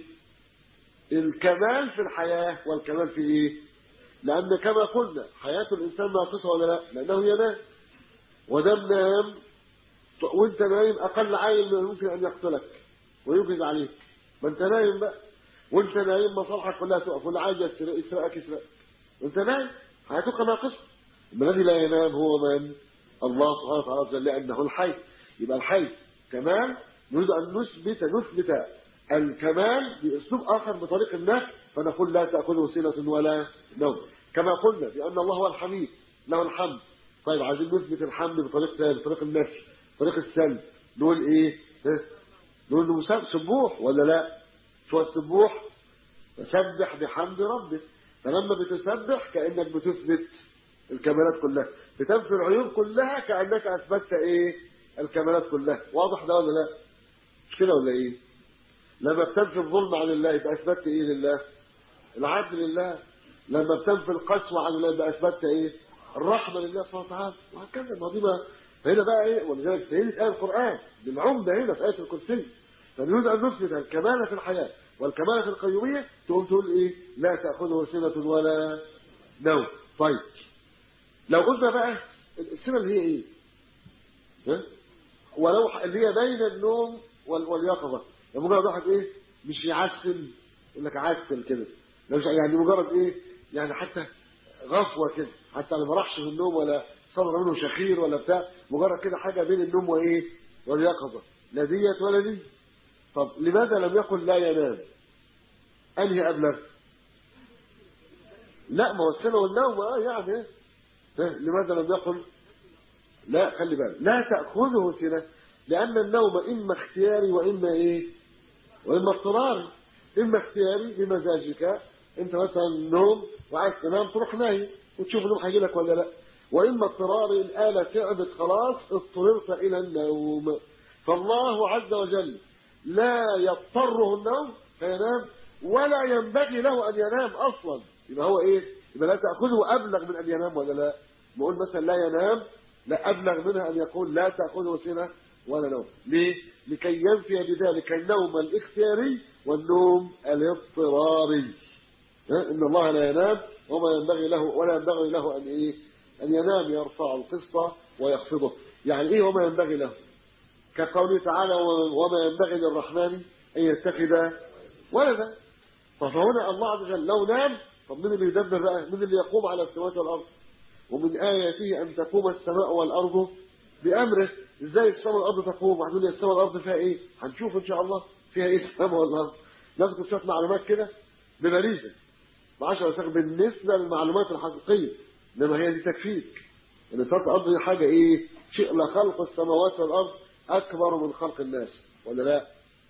Speaker 2: الكمال في الحياة والكمال في إيه لأن كما قلنا حياة الإنسان ناقصة ولا لا لأنه ينام ودم نام وانت نايم أقل عيل ممكن أن يقتلك ويجز عليك ما انت نايم بقى وانت نايم مصالحك كلها تقف ولا عايز يسرق يسرقك يسرقك وانت نايم حياتك ناقصة الذي لا ينام هو من الله سبحانه وتعالى لأنه الحي يبقى الحي كمان نريد أن نثبت نثبت الكمال بأسلوب آخر بطريق النفي فنقول لا تأخذه سنة ولا نوم كما قلنا بأن الله هو الحميد له الحمد طيب عايزين نثبت الحمد بطريق ثاني بطريق النفي بطريق السلب نقول ايه نقول انه سبوح ولا لا شو السبوح تسبح بحمد ربك فلما بتسبح كأنك بتثبت الكمالات كلها بتنفي العيوب كلها كأنك أثبتت ايه الكمالات كلها واضح ده ولا لا مش كده ولا ايه لما بتنفي الظلم عن الله يبقى اثبتت ايه لله العدل لله لما بتنفي القسوه عن الله يبقى اثبتت ايه الرحمه لله سبحانه وتعالى وهكذا ما دي ما هنا بقى ايه ولذلك تهيئ ايه القران دي العمده هنا في ايه الكرسي فنريد ان نثبت الكمال في الحياه والكمال في القيوميه تقوم تقول ايه لا تاخذه سنه ولا نوم طيب لو قلنا بقى السنه اللي هي ايه ها ولو اللي هي بين النوم واليقظه يعني مجرد واحد ايه مش يعسل يقول لك عسل كده مش يعني مجرد ايه يعني حتى غفوه كده حتى ما راحش من النوم ولا صدر منه شخير ولا بتاع مجرد كده حاجه بين النوم وايه واليقظه لا ديت ولا دي طب لماذا لم يقل لا ينام انهي ابلغ لا ما هو السنه والنوم اه يعني لماذا لم يقل لا خلي بالك لا تأخذه سنة لأن النوم إما اختياري وإما إيه وإما اضطراري إما اختياري بمزاجك أنت مثلا نوم وعايز تنام تروح نايم وتشوف النوم هيجي لك ولا لا وإما اضطراري الآلة تعبت خلاص اضطررت إلى النوم فالله عز وجل لا يضطره النوم فينام ولا ينبغي له أن ينام أصلا يبقى هو إيه يبقى لا تأخذه أبلغ من أن ينام ولا لا نقول مثلا لا ينام لا أبلغ منها أن يقول لا تأخذه سنة ولا نوم ليه؟ لكي ينفي بذلك النوم الاختياري والنوم الاضطراري إن الله لا ينام وما ينبغي له ولا ينبغي له أن إيه؟ أن ينام يرفع القسط ويخفضه يعني إيه وما ينبغي له كقوله تعالى وما ينبغي للرحمن أن يتخذ ولدا فهنا الله عز وجل لو نام طب مين اللي يدبر بقى مين اللي يقوم على السماوات والأرض ومن آياته أن تقوم السماء والأرض بأمره إزاي السماء والأرض تقوم وهتقول السماء والأرض فيها إيه هنشوف إن شاء الله فيها إيه السماء والأرض ناخد شوية معلومات كده ببريزة ب 10 بالنسبة للمعلومات الحقيقية إنما هي دي تكفيك إن سماء الأرض دي حاجة إيه شيء لخلق السماوات والأرض أكبر من خلق الناس ولا لا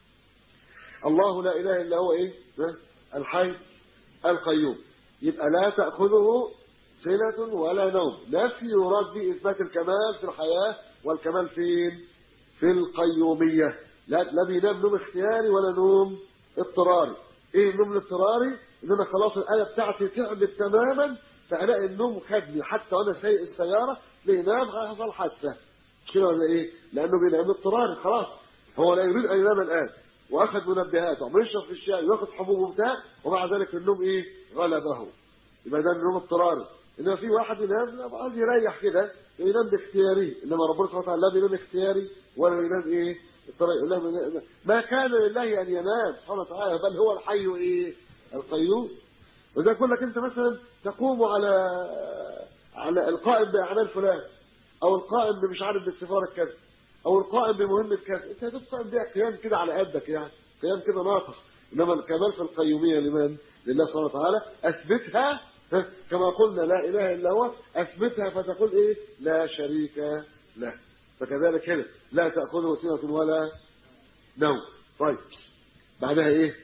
Speaker 2: الله لا إله إلا هو إيه الحي القيوم يبقى لا تأخذه سنة ولا نوم نفي يراد به إثبات الكمال في الحياة والكمال فين في القيومية لا لا بينام نوم اختياري ولا نوم اضطراري ايه النوم الاضطراري ان انا خلاص الآلة بتاعتي تعبت تماما فألاقي النوم خدني حتى وانا سايق السيارة لينام هيحصل حادثة كده ولا ايه لانه بينام اضطراري خلاص هو لا يريد ان ينام الان واخذ منبهات ويشرب في الشاي وياخذ حبوب وبتاع ومع ذلك النوم ايه غلبه يبقى ده النوم اضطراري انما في واحد ينام لا عايز يريح كده ينام باختياري انما ربنا سبحانه وتعالى لا بينام اختياري ولا بينام ايه الطريق لا بينام- ما كان لله ان ينام سبحانه وتعالى بل هو الحي ايه القيوم وإذا يقول لك انت مثلا تقوم على على القائم باعمال فلان او القائم بمش عارف بالسفاره كذا او القائم بمهمه كذا انت هتقوم بيها قيام كده على قدك يعني قيام كده ناقص انما الكمال في القيوميه لمن لله سبحانه وتعالى اثبتها ها، كما قلنا لا اله الا هو اثبتها فتقول ايه لا شريك له فكذلك هنا لا تاخذه سنه ولا نوم طيب بعدها ايه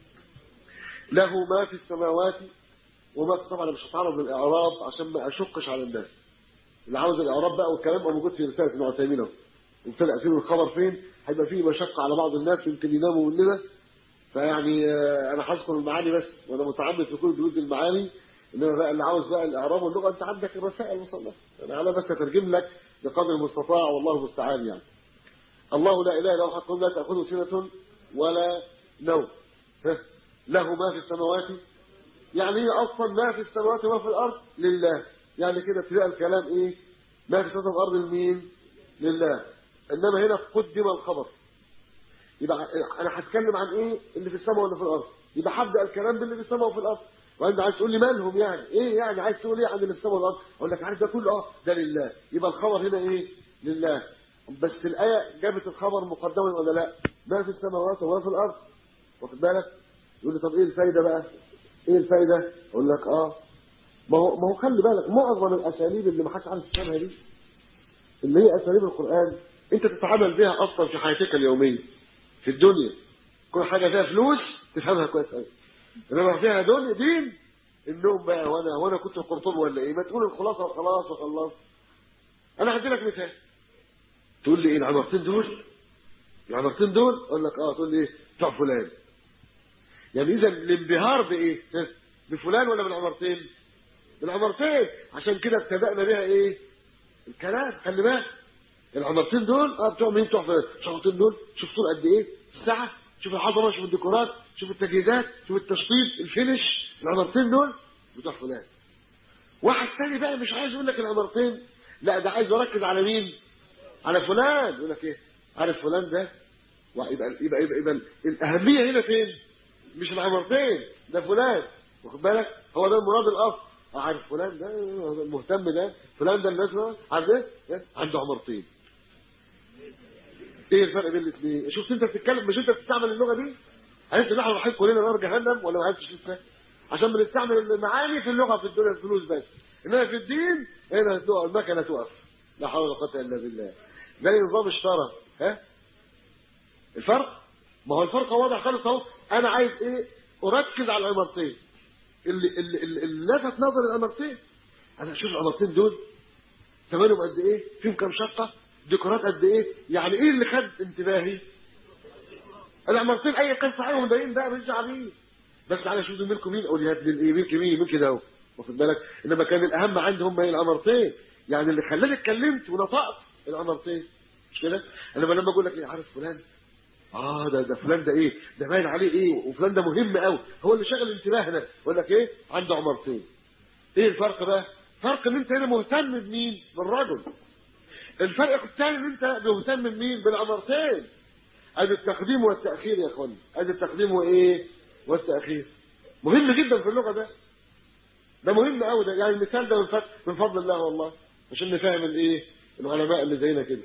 Speaker 2: له ما في السماوات وما في طبعا أنا مش هتعرض للاعراب عشان ما اشقش على الناس اللي عاوز الاعراب بقى والكلام يبقى موجود في رساله ابن عثيمين اهو وابتدى فيه الخبر فين هيبقى فيه مشقه على بعض الناس يمكن يناموا مننا فيعني آه، انا هذكر المعاني بس وانا متعمد في كل دروس المعاني انما بقى اللي عاوز بقى الاعراب واللغه انت عندك الرسائل وصلها انا على بس اترجم لك بقدر المستطاع والله المستعان يعني الله لا اله الا هو حق لا تاخذه سنه ولا نوم ها؟ له ما في السماوات يعني هي اصلا ما في السماوات وما في الارض لله يعني كده ابتداء الكلام ايه ما في السماوات والارض لمين لله انما هنا قدم الخبر يبقى انا هتكلم عن ايه اللي في السماء واللي في الارض يبقى هبدا الكلام باللي في السماء وفي الارض وانت عايز تقول لي مالهم يعني ايه يعني عايز تقول ايه عن اللي في السماء والارض اقول لك عارف ده كله اه ده لله يبقى الخبر هنا ايه لله بس الايه جابت الخبر مقدما ولا لا ما في السماوات وما في الارض واخد بالك يقول لي طب ايه الفايده بقى ايه الفايده اقول لك اه ما هو ما هو خلي بالك معظم الاساليب اللي ما حدش عارف يفهمها دي اللي هي اساليب القران انت تتعامل بها اصلا في حياتك اليوميه في الدنيا كل حاجه فيها فلوس تفهمها كويس قوي انما فيها دنيا دين النوم بقى وانا وانا كنت قرطبي ولا ايه ما تقول الخلاصه وخلاص وخلاص انا هدي لك مثال تقول لي ايه العمارتين دول العمارتين دول اقول لك اه تقول لي ايه بتوع فلان يعني اذا الانبهار بايه ها؟ بفلان ولا بالعمارتين بالعمارتين عشان كده ابتدأنا بيها ايه الكلام خلي بالك العمارتين دول اه بتوع مين بتوع فلان شوف العمارتين دول شوف طول قد ايه الساعه شوف العظمه شوف الديكورات شوف التجهيزات شوف التشطيب الفينش العمارتين دول بتوع فلان واحد ثاني بقى مش عايز يقول لك العمارتين لا ده عايز يركز على مين على فلان يقول لك ايه عارف فلان ده يبقى يبقى يبقى, يبقى الاهميه هنا فين مش العمارتين ده فلان واخد بالك هو ده المراد الاصل عارف فلان ده المهتم ده فلان ده الناس عارف ايه إيه؟ عنده عمارتين ايه الفرق بين الاثنين شفت انت بتتكلم مش انت بتستعمل اللغه دي عرفت ان احنا رايحين كلنا نار جهنم ولا ما عرفتش لسه عشان بنستعمل المعاني في اللغه في الدنيا الفلوس بس انما في الدين هنا تقف المكنه تقف لا حول ولا قوه الا بالله زي نظام الشرع ها الفرق ما هو الفرق واضح خالص اهو انا عايز ايه اركز على العمارتين اللي اللي اللي اللي لفت نظر العمارتين انا اشوف العمارتين دول ثمنهم قد ايه فيهم كام شقه ديكورات قد ايه يعني ايه اللي خد انتباهي العمارتين اي قصه عليهم باين بقى مش عارفين بس على شوف ملكم مين اولياء للايه ملك مين مين كده اهو واخد بالك انما كان الاهم عندي هم ايه العمارتين يعني اللي خلاني اتكلمت ونطقت العمارتين مش كده انما لما اقول لك ايه عارف فلان اه ده ده فلان ده ايه ده باين عليه ايه وفلان ده مهم قوي هو اللي شغل انتباهنا يقول لك ايه عنده عمارتين ايه الفرق بقى فرق ان انت هنا مهتم بمين بالرجل الفرق الثاني ان انت مهتم بمين بالعمارتين ادي التقديم والتاخير يا اخواني ادي التقديم وايه والتاخير مهم جدا في اللغه ده ده مهم قوي ده يعني المثال ده من فضل, من فضل الله والله عشان نفهم الايه العلماء اللي زينا كده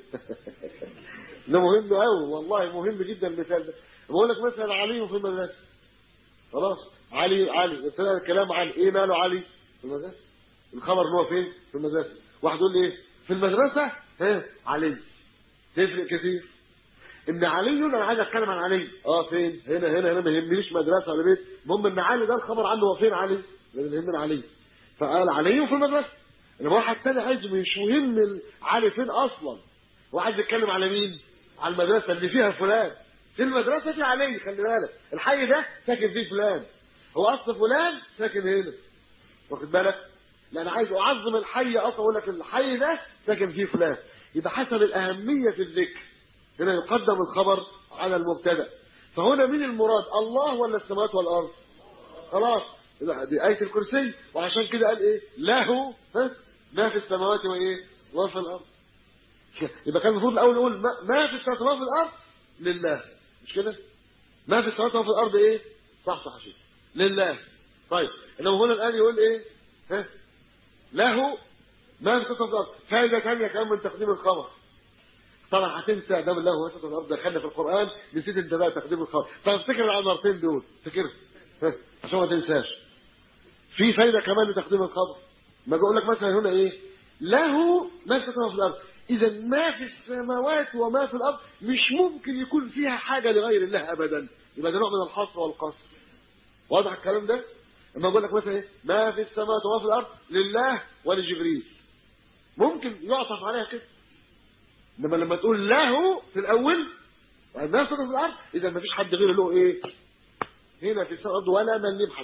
Speaker 2: ده مهم قوي والله مهم جدا المثال ده بقول لك مثلا علي في المدرسه خلاص علي علي ابتدى الكلام عن ايه ماله علي في المدرسه الخبر ان هو فين في المدرسه واحد يقول لي ايه في المدرسه ها علي تفرق كتير ان علي انا عايز اتكلم عن علي اه فين هنا هنا هنا ما يهمنيش مدرسه ولا بيت المهم ان علي ده الخبر عنه هو فين علي لازم يهمني علي فقال علي في المدرسه انما واحد تاني عايز مش مهم علي فين اصلا وعايز يتكلم على مين على المدرسه اللي فيها فلان في المدرسه في علي خلي بالك الحي ده ساكن فيه فلان هو اصل فلان ساكن هنا واخد بالك لا انا عايز اعظم الحي اصلا اقول لك الحي ده ساكن فيه فلان يبقى حسب الاهميه في الذكر هنا يقدم الخبر على المبتدا فهنا مين المراد الله ولا السماوات والارض خلاص لا دي آية الكرسي وعشان كده قال إيه له ها ما في السماوات وإيه وفي الأرض يبقى كان المفروض الأول نقول ما, ما في السماوات وفي الأرض لله مش كده ما في السماوات وفي الأرض إيه صح صح شيء لله طيب إنما هنا الآن يقول إيه ها له ما في السماوات وفي الأرض فائدة ثانية كمان من تقديم الخبر طبعا هتنسى ده بالله وسط الارض دخلنا في القران نسيت انت بقى تقديم الخبر طب افتكر العمرتين دول افتكر عشان ما تنساش في فايده كمان لتقديم الخبر ما بقول لك مثلا هنا ايه له ما في السماوات في الارض اذا ما في السماوات وما في الارض مش ممكن يكون فيها حاجه لغير الله ابدا يبقى ده نوع من الحصر والقصر واضح الكلام ده لما اقول لك مثلا ايه ما في السماوات وما في الارض لله ولجبريل ممكن يعطف عليها كده انما لما تقول له في الاول والناس في الارض اذا ما فيش حد غيره له ايه هنا في الارض ولا من يبحث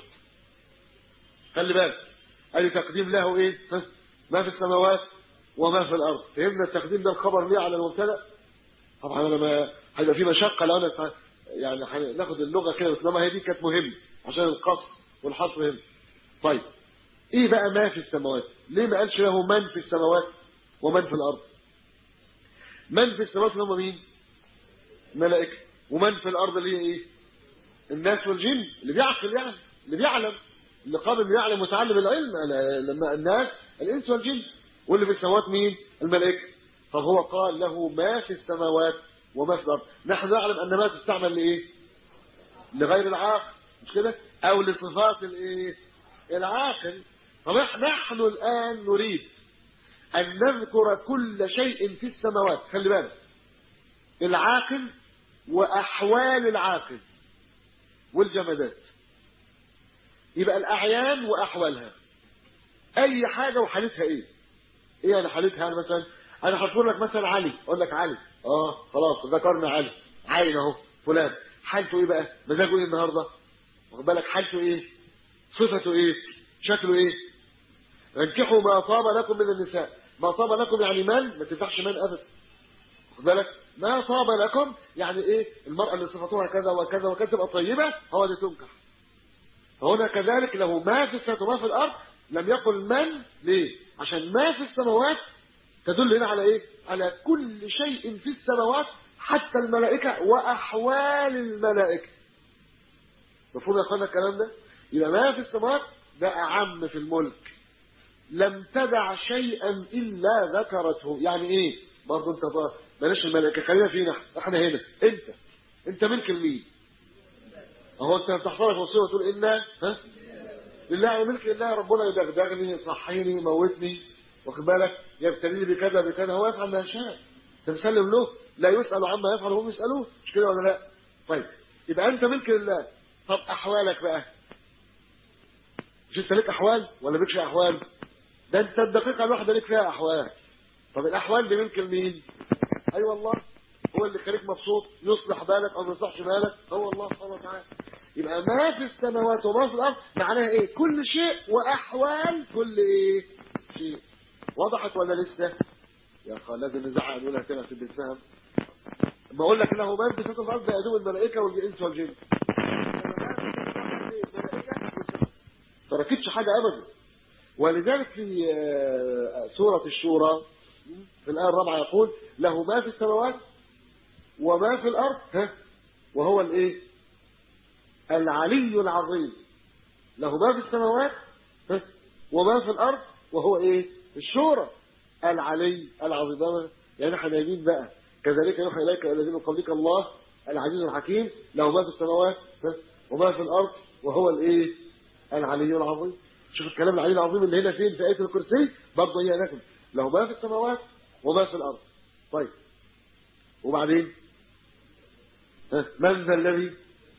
Speaker 2: خلي بالك ادي تقديم له ايه ها؟ ما في السماوات وما في الارض فهمنا التقديم ده الخبر ليه على المبتدا طبعا انا ما هيبقى في مشقه لو انا يعني هناخد اللغه كده بس لما هي دي كانت مهمه عشان القصر والحصر هنا طيب ايه بقى ما في السماوات ليه ما قالش له من في السماوات ومن في الارض من في السماوات اللي هم مين الملائكه ومن في الارض اللي هي ايه الناس والجن اللي بيعقل يعني اللي بيعلم اللي قابل يعلم وتعلم العلم لما الناس الانس والجن واللي في السماوات مين الملائكه طب هو قال له ما في السماوات وما في الارض نحن نعلم ان ما تستعمل لايه لغير العاقل مش كده او لصفات الايه العاقل طب نحن الان نريد أن نذكر كل شيء في السماوات خلي بالك العاقل وأحوال العاقل والجمادات يبقى الأعيان وأحوالها أي حاجة وحالتها إيه إيه يعني حالتها أنا مثلا أنا هذكر لك مثلا علي أقول لك علي آه خلاص ذكرنا علي عين أهو فلان حالته إيه بقى مزاجه إيه النهاردة واخد بالك حالته إيه صفته إيه شكله إيه انكحوا ما طاب لكم من النساء ما طاب لكم يعني من ما تنفعش من ابدا خد بالك ما طاب لكم يعني ايه المراه اللي صفتها كذا وكذا وكذا تبقى طيبه هو دي تنكح فهنا كذلك له ما في السماوات وما في الارض لم يقل من ليه عشان ما في السماوات تدل هنا على ايه على كل شيء في السماوات حتى الملائكه واحوال الملائكه مفهوم يا اخوانا الكلام ده يبقى ما في السماوات ده اعم في الملك لم تدع شيئا الا ذكرته يعني ايه برضه انت بلاش الملائكه خلينا فينا احنا هنا انت انت ملك لمين اهو انت بتحفظك وصيه وتقول انا ها لله ملك الله ربنا يدغدغني يصحيني يموتني واخد بالك يبتليني بكذا بكذا هو يفعل ما يشاء انت مسلم له لا يسال عما يفعل وهم يسالوه مش كده ولا لا طيب يبقى انت ملك لله طب احوالك بقى مش انت لك احوال ولا مالكش احوال ده انت الدقيقه الواحده ليك فيها احوال طب الاحوال دي ملك لمين اي أيوة والله هو اللي خليك مبسوط يصلح بالك او ما يصلحش بالك هو الله سبحانه وتعالى يبقى ما في السماوات وما في الارض معناها ايه كل شيء واحوال كل ايه شيء وضحت ولا لسه يا اخي لازم نزعق نقولها كده عشان تتفهم ما اقول لك انه من في سماوات الارض يدوم الملائكه والانس والجن تركتش حاجه ابدا ولذلك في سورة الشورى في الآية الرابعة يقول له ما في السماوات وما في الأرض ها وهو الإيه العلي العظيم له ما في السماوات ها وما في الأرض وهو إيه الشورى العلي العظيم يعني احنا نايمين بقى كذلك يوحى إليك الذين من قبلك الله العزيز الحكيم له ما في السماوات ها وما في الأرض وهو الإيه العلي العظيم شوف الكلام العلي العظيم اللي هنا فين في آية الكرسي برضه هي هناك له ما في السماوات وما في الأرض طيب وبعدين من ذا الذي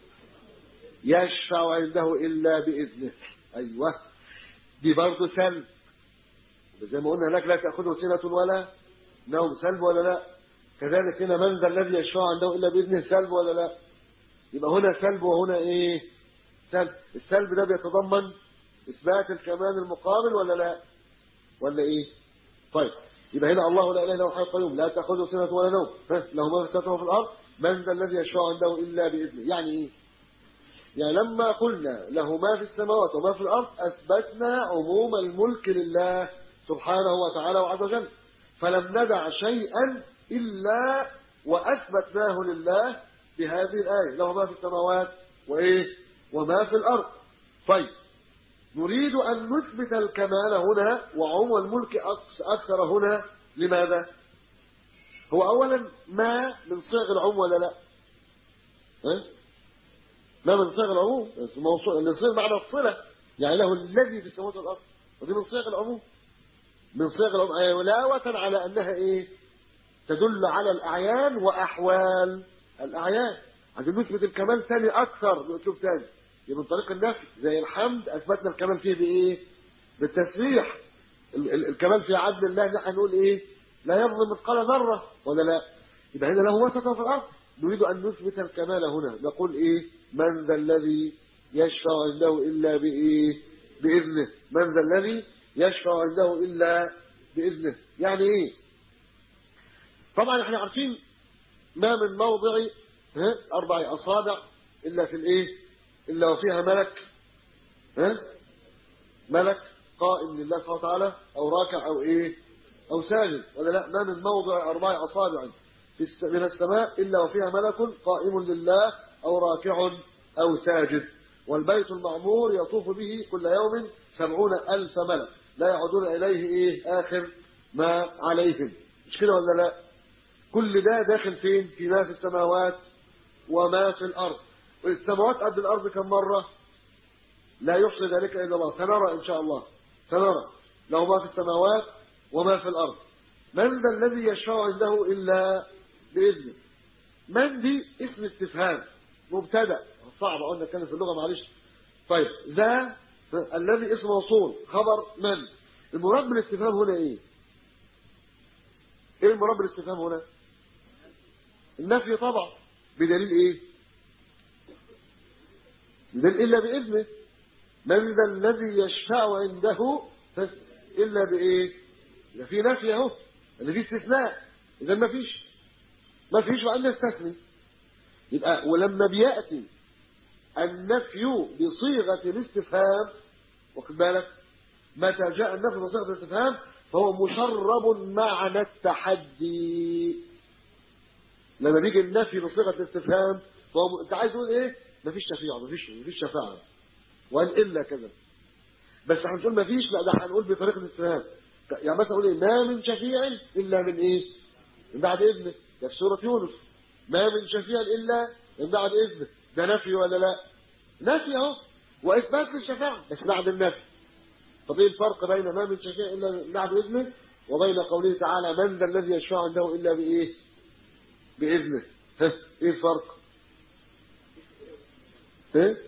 Speaker 2: يشفع عنده إلا بإذنه أيوة دي برضه سلب زي ما قلنا هناك لا تأخذه سنة ولا نوم سلب ولا لا كذلك هنا من ذا الذي يشفع عنده إلا بإذنه سلب ولا لا يبقى هنا سلب وهنا إيه سلب السلب ده بيتضمن إثبات الكمال المقابل ولا لا ولا إيه طيب يبقى هنا الله لا إله إلا هو الحي القيوم لا تأخذه سنة ولا نوم له ما في السماوات وفي الأرض من ذا الذي يشفع عنده إلا بإذنه يعني إيه يعني لما قلنا له ما في السماوات وما في الأرض أثبتنا عموم الملك لله سبحانه وتعالى وعز وجل فلم ندع شيئا إلا وأثبتناه لله بهذه الآية له ما في السماوات وإيه وما في الأرض طيب نريد أن نثبت الكمال هنا وعموم الملك أكثر هنا لماذا هو أولا ما من صيغ العموم ولا لا ها؟ ما من صيغ العموم موصول اللي صيغ معنى الصلة يعني له الذي في السماوات والأرض ودي من صيغ العموم من صيغ العموم أي علاوة على أنها إيه تدل على الأعيان وأحوال الأعيان عشان نثبت الكمال ثاني أكثر بأسلوب ثاني يبقى من طريق النفي زي الحمد أثبتنا الكمال فيه بإيه بالتسبيح ال- ال- الكمال في عدل الله نحن نقول إيه لا يظلم مثقال ذرة ولا لا يبقى هنا له وسط في الأرض نريد أن نثبت الكمال هنا نقول إيه من ذا الذي يشفع عنده إلا بإيه بإذنه من ذا الذي يشفع عنده إلا بإذنه يعني إيه طبعا احنا عارفين ما من موضع ها أربع أصابع إلا في الإيه إلا وفيها ملك ها ملك قائم لله سبحانه وتعالى أو راكع أو إيه أو ساجد ولا لا ما من موضع أربع أصابع في الس- من السماء إلا وفيها ملك قائم لله أو راكع أو ساجد والبيت المعمور يطوف به كل يوم سبعون ألف ملك لا يعودون إليه إيه آخر ما عليهم مش كده ولا لا كل ده داخل فين فيما في السماوات وما في الأرض السماوات قد الأرض كم مرة لا يحصي ذلك إلا الله سنرى إن شاء الله سنرى له ما في السماوات وما في الأرض من ذا الذي يشفع عنده إلا بإذنه من دي اسم استفهام مبتدا صعب قلنا كان في اللغة معلش طيب ذا الذي اسم موصول خبر من المراد بالاستفهام هنا ايه ايه المراد بالاستفهام هنا النفي طبعا بدليل ايه بدليل الا باذنه من ذا الذي يشفع عنده الا بايه ده في نفي اهو اللي فيه استثناء اذا ما فيش ما فيش وان يستثني يبقى ولما بياتي النفي بصيغه الاستفهام واخد بالك متى جاء النفي بصيغه الاستفهام فهو مشرب معنى التحدي لما بيجي النفي بصيغه الاستفهام فهو م... انت عايز تقول ايه مفيش شفيع مفيش مفيش شفاعه وان الا كذا بس هنقول مفيش لا ده هنقول بطريقه الاستفهام يعني مثلا اقول ايه ما من شفيع الا من ايه من بعد اذنه ده في سوره يونس ما من شفيع الا من بعد اذنه ده نفي ولا لا نفي اهو واثبات للشفاعه بس بعد النفي طب ايه الفرق بين ما من شفيع الا من بعد اذنه وبين قوله تعالى من ذا الذي يشفع عنده الا بايه باذنه ها ايه الفرق ايه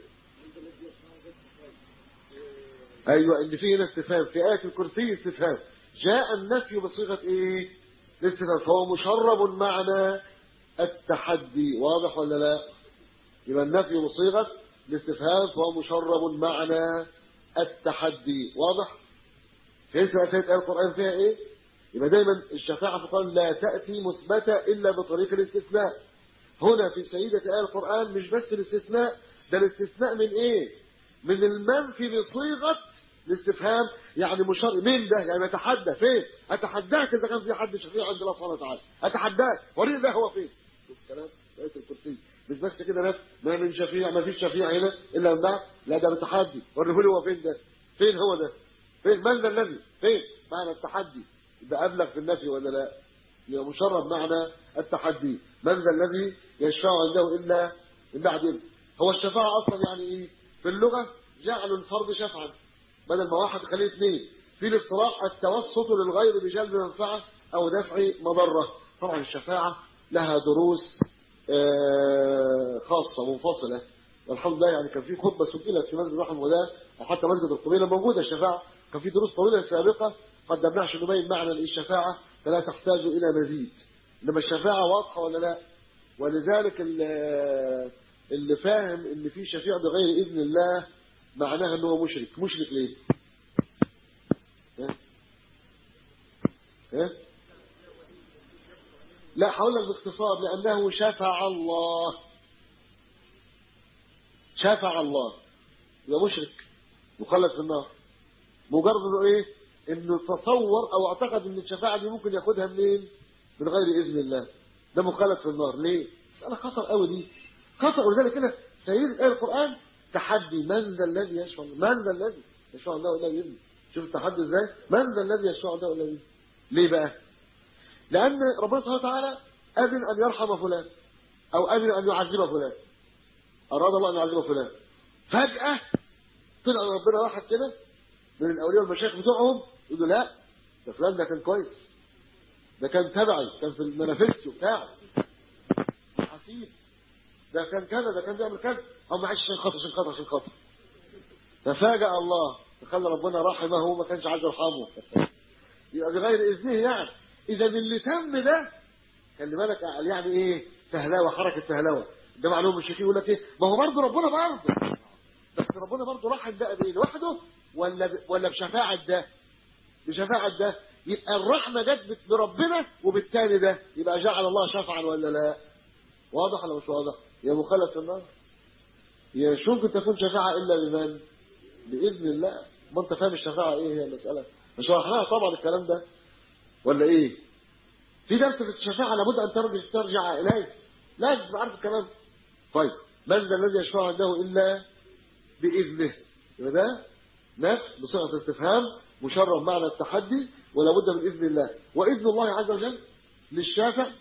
Speaker 2: ايوه ان في هنا استفهام في ايه الكرسي استفهام جاء النفي بصيغه ايه الاستفهام فهو مشرب معنى التحدي واضح ولا لا يبقى النفي بصيغه الاستفهام فهو مشرب معنى التحدي واضح فهمت بقى سيد القران فيها ايه يبقى دايما الشفاعه في القران لا تاتي مثبته الا بطريق الاستثناء هنا في سيده ايه القران مش بس الاستثناء ده الاستثناء من ايه من المنفي بصيغه الاستفهام يعني مشار مين ده يعني اتحدى فين اتحداك اذا كان في حد شفيع عند الله سبحانه وتعالى اتحداك وريني ده هو فين شوف الكلام ايه الكرسي مش بس كده نفس ما من شفيع ما فيش شفيع هنا الا من بعد لا ده بتحدي وريه لي هو فين ده فين هو ده فين من ذا الذي فين معنى التحدي يبقى ابلغ في النفي ولا لا يبقى مشرب معنى التحدي من ذا الذي يشفع عنده الا من بعد إذن هو الشفاعه اصلا يعني ايه في اللغه جعل الفرد شفعا بدل ما واحد خليه اثنين في الاصطلاح التوسط للغير بجلب منفعه او دفع مضره طبعا الشفاعه لها دروس آه، خاصه منفصله والحمد لله يعني كان في خطبه سجلت في مسجد رحمه الله او حتى مسجد القبيله موجوده الشفاعه كان في دروس طويله سابقه قدمناها عشان نبين معنى الشفاعه فلا تحتاج الى مزيد انما الشفاعه واضحه ولا لا ولذلك اللي, اللي فاهم ان في شفيع بغير اذن الله معناها ان هو مشرك مشرك ليه ها ها لا هقول لك باختصار لانه شفع الله شفع الله يبقى مشرك مخلد في النار مجرد انه ايه انه تصور او اعتقد ان الشفاعه دي ممكن ياخدها منين من غير اذن الله ده مخلد في النار ليه مساله خطر قوي دي خطر ولذلك كده سيد آية القرآن تحدي من ذا الذي يشفع من ذا الذي يشفع الله إلا بإذنه شوف التحدي ازاي من ذا الذي يشفع الله إلا بإذنه ليه بقى لأن ربنا سبحانه وتعالى أذن أن يرحم فلان أو أذن أن يعذب فلان أراد الله أن يعذب فلان فجأة طلع ربنا واحد كده من الأولياء والمشايخ بتوعهم يقولوا لا ده فلان ده كان كويس ده كان تبعي كان في المنافسه بتاعه حسيب ده كان كذا ده كان بيعمل كذا هم عايش عشان خاطر عشان خاطر عشان خاطر ففاجأ الله فخلى ربنا رحمه وما كانش عايز يرحمه يبقى بغير اذنه يعني اذا اللي تم ده خلي بالك يعني ايه فهلاوه حركه فهلاوه ده معلوم الشيخ يقول لك ايه ما هو برضه ربنا برضه بس ربنا برضه رحم بقى بايه لوحده ولا ب... ولا بشفاعه ده بشفاعه ده يبقى الرحمه جت بربنا وبالتالي ده يبقى جعل الله شفعا ولا لا واضح ولا مش واضح يا مخلص النار يا شو ممكن تكون شفاعه الا بمن باذن الله ما انت فاهم الشفاعه ايه هي المساله مش شرحناها طبعا الكلام ده ولا ايه في درس في الشفاعه لابد ان ترجع ترجع اليه لازم تبقى عارف الكلام طيب من ذا الذي يشفع عنده الا باذنه يبقى ده نفس بصيغه الاستفهام مشرف معنى التحدي ولا بد من اذن الله واذن الله عز وجل للشافع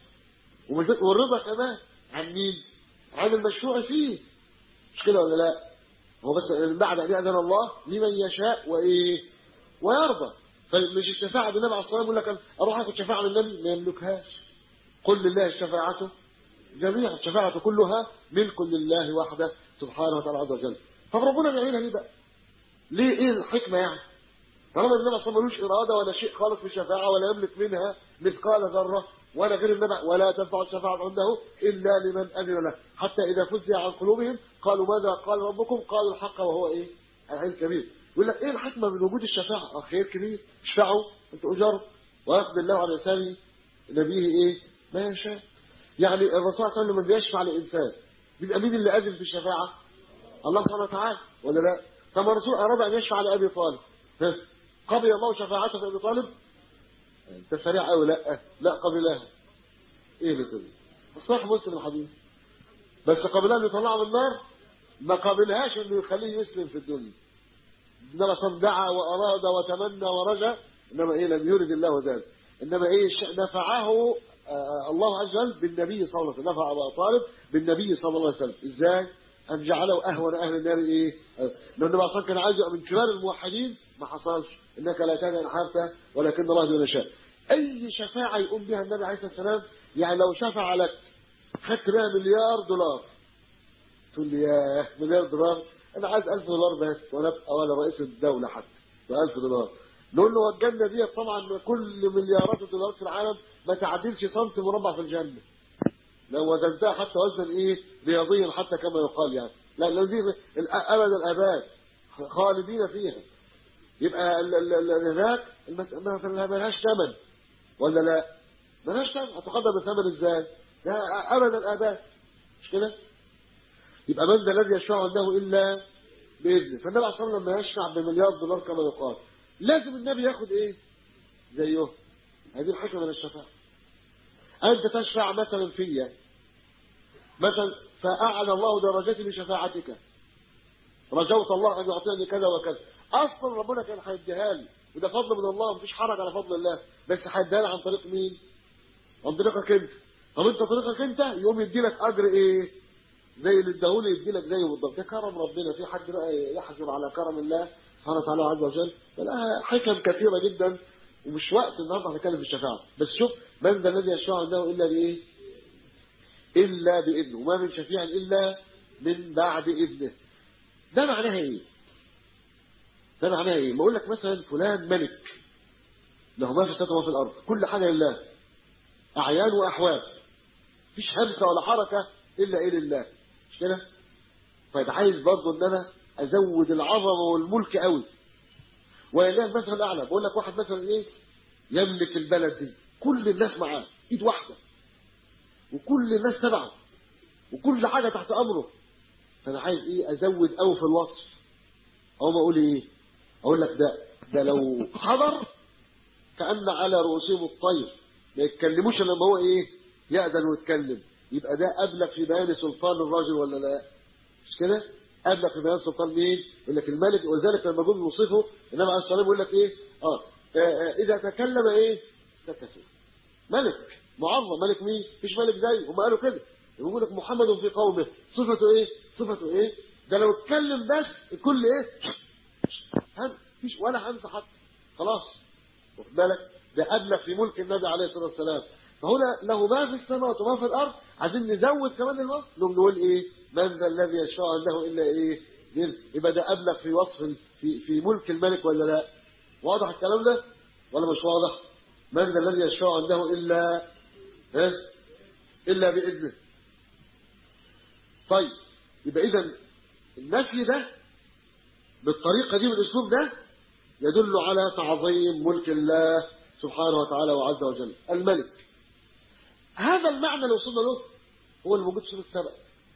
Speaker 2: والرضا كمان عن مين عن المشروع فيه مش كده ولا لا هو بس من بعد ان ياذن الله لمن يشاء وايه ويرضى فمش الشفاعه بالنبي عليه الصلاه والسلام يقول لك اروح اخد شفاعه من النبي ما يملكهاش قل لله الشفاعه جميعا الشفاعه كلها ملك لله وحده سبحانه وتعالى عز وجل طب ربنا بيعملها ليه بقى ليه ايه الحكمه يعني طالما النبي صلى الله عليه وسلم ملوش اراده ولا شيء خالص في الشفاعه ولا يملك منها مثقال ذره ولا غير النبي ولا تنفع الشفاعه عنده الا لمن اذن له حتى اذا فزع عن قلوبهم قالوا ماذا قال ربكم قالوا الحق وهو ايه العلم كبير يقول لك ايه الحكمه من وجود الشفاعه خير كبير اشفعوا انتوا اجروا ويقضي الله على لسان نبيه ايه ما يشاء يعني الرسول صلى الله عليه وسلم بيشفع لانسان بيبقى مين اللي اذن في الشفاعه الله سبحانه وتعالى ولا لا طب الرسول اراد ان يشفع لابي طالب قبل الله شفاعته في ابي طالب انت سريع قوي لا لا قبلها ايه اللي تقول صح مسلم الحديث بس قبلها انه يطلعه من النار ما قبلهاش انه يخليه يسلم في الدنيا انما صم دعا واراد وتمنى ورجى انما ايه لم يرد الله ذلك انما ايه نفعه آه الله عز وجل بالنبي صلى الله عليه وسلم نفع ابا طالب بالنبي صلى الله عليه وسلم ازاي ان جعله اهون اهل النار ايه لان النبي صلى كان عايز من كبار الموحدين ما حصلش انك لا تهدي من حارته ولكن الله يهدي من يشاء اي شفاعه يقوم بها النبي عليه الصلاه والسلام يعني لو شفع لك خدت بها مليار دولار تقول لي ياه مليار دولار انا عايز 1000 دولار بس وانا ابقى ولا رئيس الدوله حتى ب 1000 دولار نقول له الجنه دي طبعا كل مليارات الدولارات في العالم ما تعدلش سنتي مربع في الجنه لو وزنتها حتى وزنا ايه رياضيا حتى كما يقال يعني لا لو دي ابد الاباد خالدين فيها يبقى هناك المسألة ما لهاش ثمن ولا لا ما لهاش ثمن هتقدم الثمن ازاي ده ابد الاباد مش كده يبقى من ذا الذي يشفع عنده الا باذنه فالنبي عليه الصلاه لما يشفع بمليار دولار كما يقال لازم النبي ياخد ايه زيه هذه الحكمه من الشفاعه أنت تشفع مثلا فيا مثلا فأعلى الله درجتي بشفاعتك رجوت الله أن يعطيني كذا وكذا أصلا ربنا كان هيديها لي وده فضل من الله مفيش حرج على فضل الله بس هيديها لي عن طريق مين؟ عن طريقك أنت طب أنت طريقك أنت يقوم يدي لك أجر إيه؟ زي اللي اداهولي يدي لك زيه بالضبط ده كرم ربنا في حد بقى يحجر على كرم الله سبحانه وتعالى عز وجل فلها حكم كثيرة جدا ومش وقت النهارده هنتكلم في الشفاعه بس شوف من ذا الذي يشفع عنده الا بايه الا باذنه وما من شفيع الا من بعد اذنه ده معناها ايه ده معناها ايه ما اقول لك مثلا فلان ملك له ما في السماء وما في الارض كل حاجه لله اعيان واحوال مفيش همسه ولا حركه الا ايه لله مش كده طيب عايز برضه ان انا ازود العظمه والملك قوي ولله المثل الاعلى بقول لك واحد مثلا ايه يملك البلد دي كل الناس معاه ايد واحده وكل الناس تبعه وكل حاجه تحت امره فانا عايز ايه ازود قوي في الوصف او ما اقول ايه اقول لك ده ده لو حضر كان على رؤوسهم الطير ما يتكلموش إلا لما هو ايه يأذن ويتكلم يبقى ده ابلغ في بيان سلطان الرجل ولا لا مش كده ابلغ في بيان سلطان مين يقول لك الملك ولذلك لما جم يوصفه النبي عليه الصلاه والسلام يقول لك ايه اه آه، آه، اذا تكلم ايه سكتوا ملك معظم ملك مين مفيش ملك زيه هم قالوا كده يقول لك محمد في قومه صفته ايه صفته ايه ده لو اتكلم بس الكل ايه هم مفيش ولا همسه حتى خلاص واخد بالك ده ابلغ في ملك النبي عليه الصلاه والسلام فهنا له ما في السماوات وما في الارض عايزين نزود كمان الوصف نقوم نقول ايه من ذا الذي يشاء عنده الا ايه دين. يبقى ده ابلغ في وصف في في ملك الملك ولا لا واضح الكلام ده ولا مش واضح من ذا الذي يشاء عنده الا ها الا باذنه طيب يبقى اذا النفي ده بالطريقه دي بالاسلوب ده يدل على تعظيم ملك الله سبحانه وتعالى وعز وجل الملك هذا المعنى اللي وصلنا له هو الموجود في سوره السبع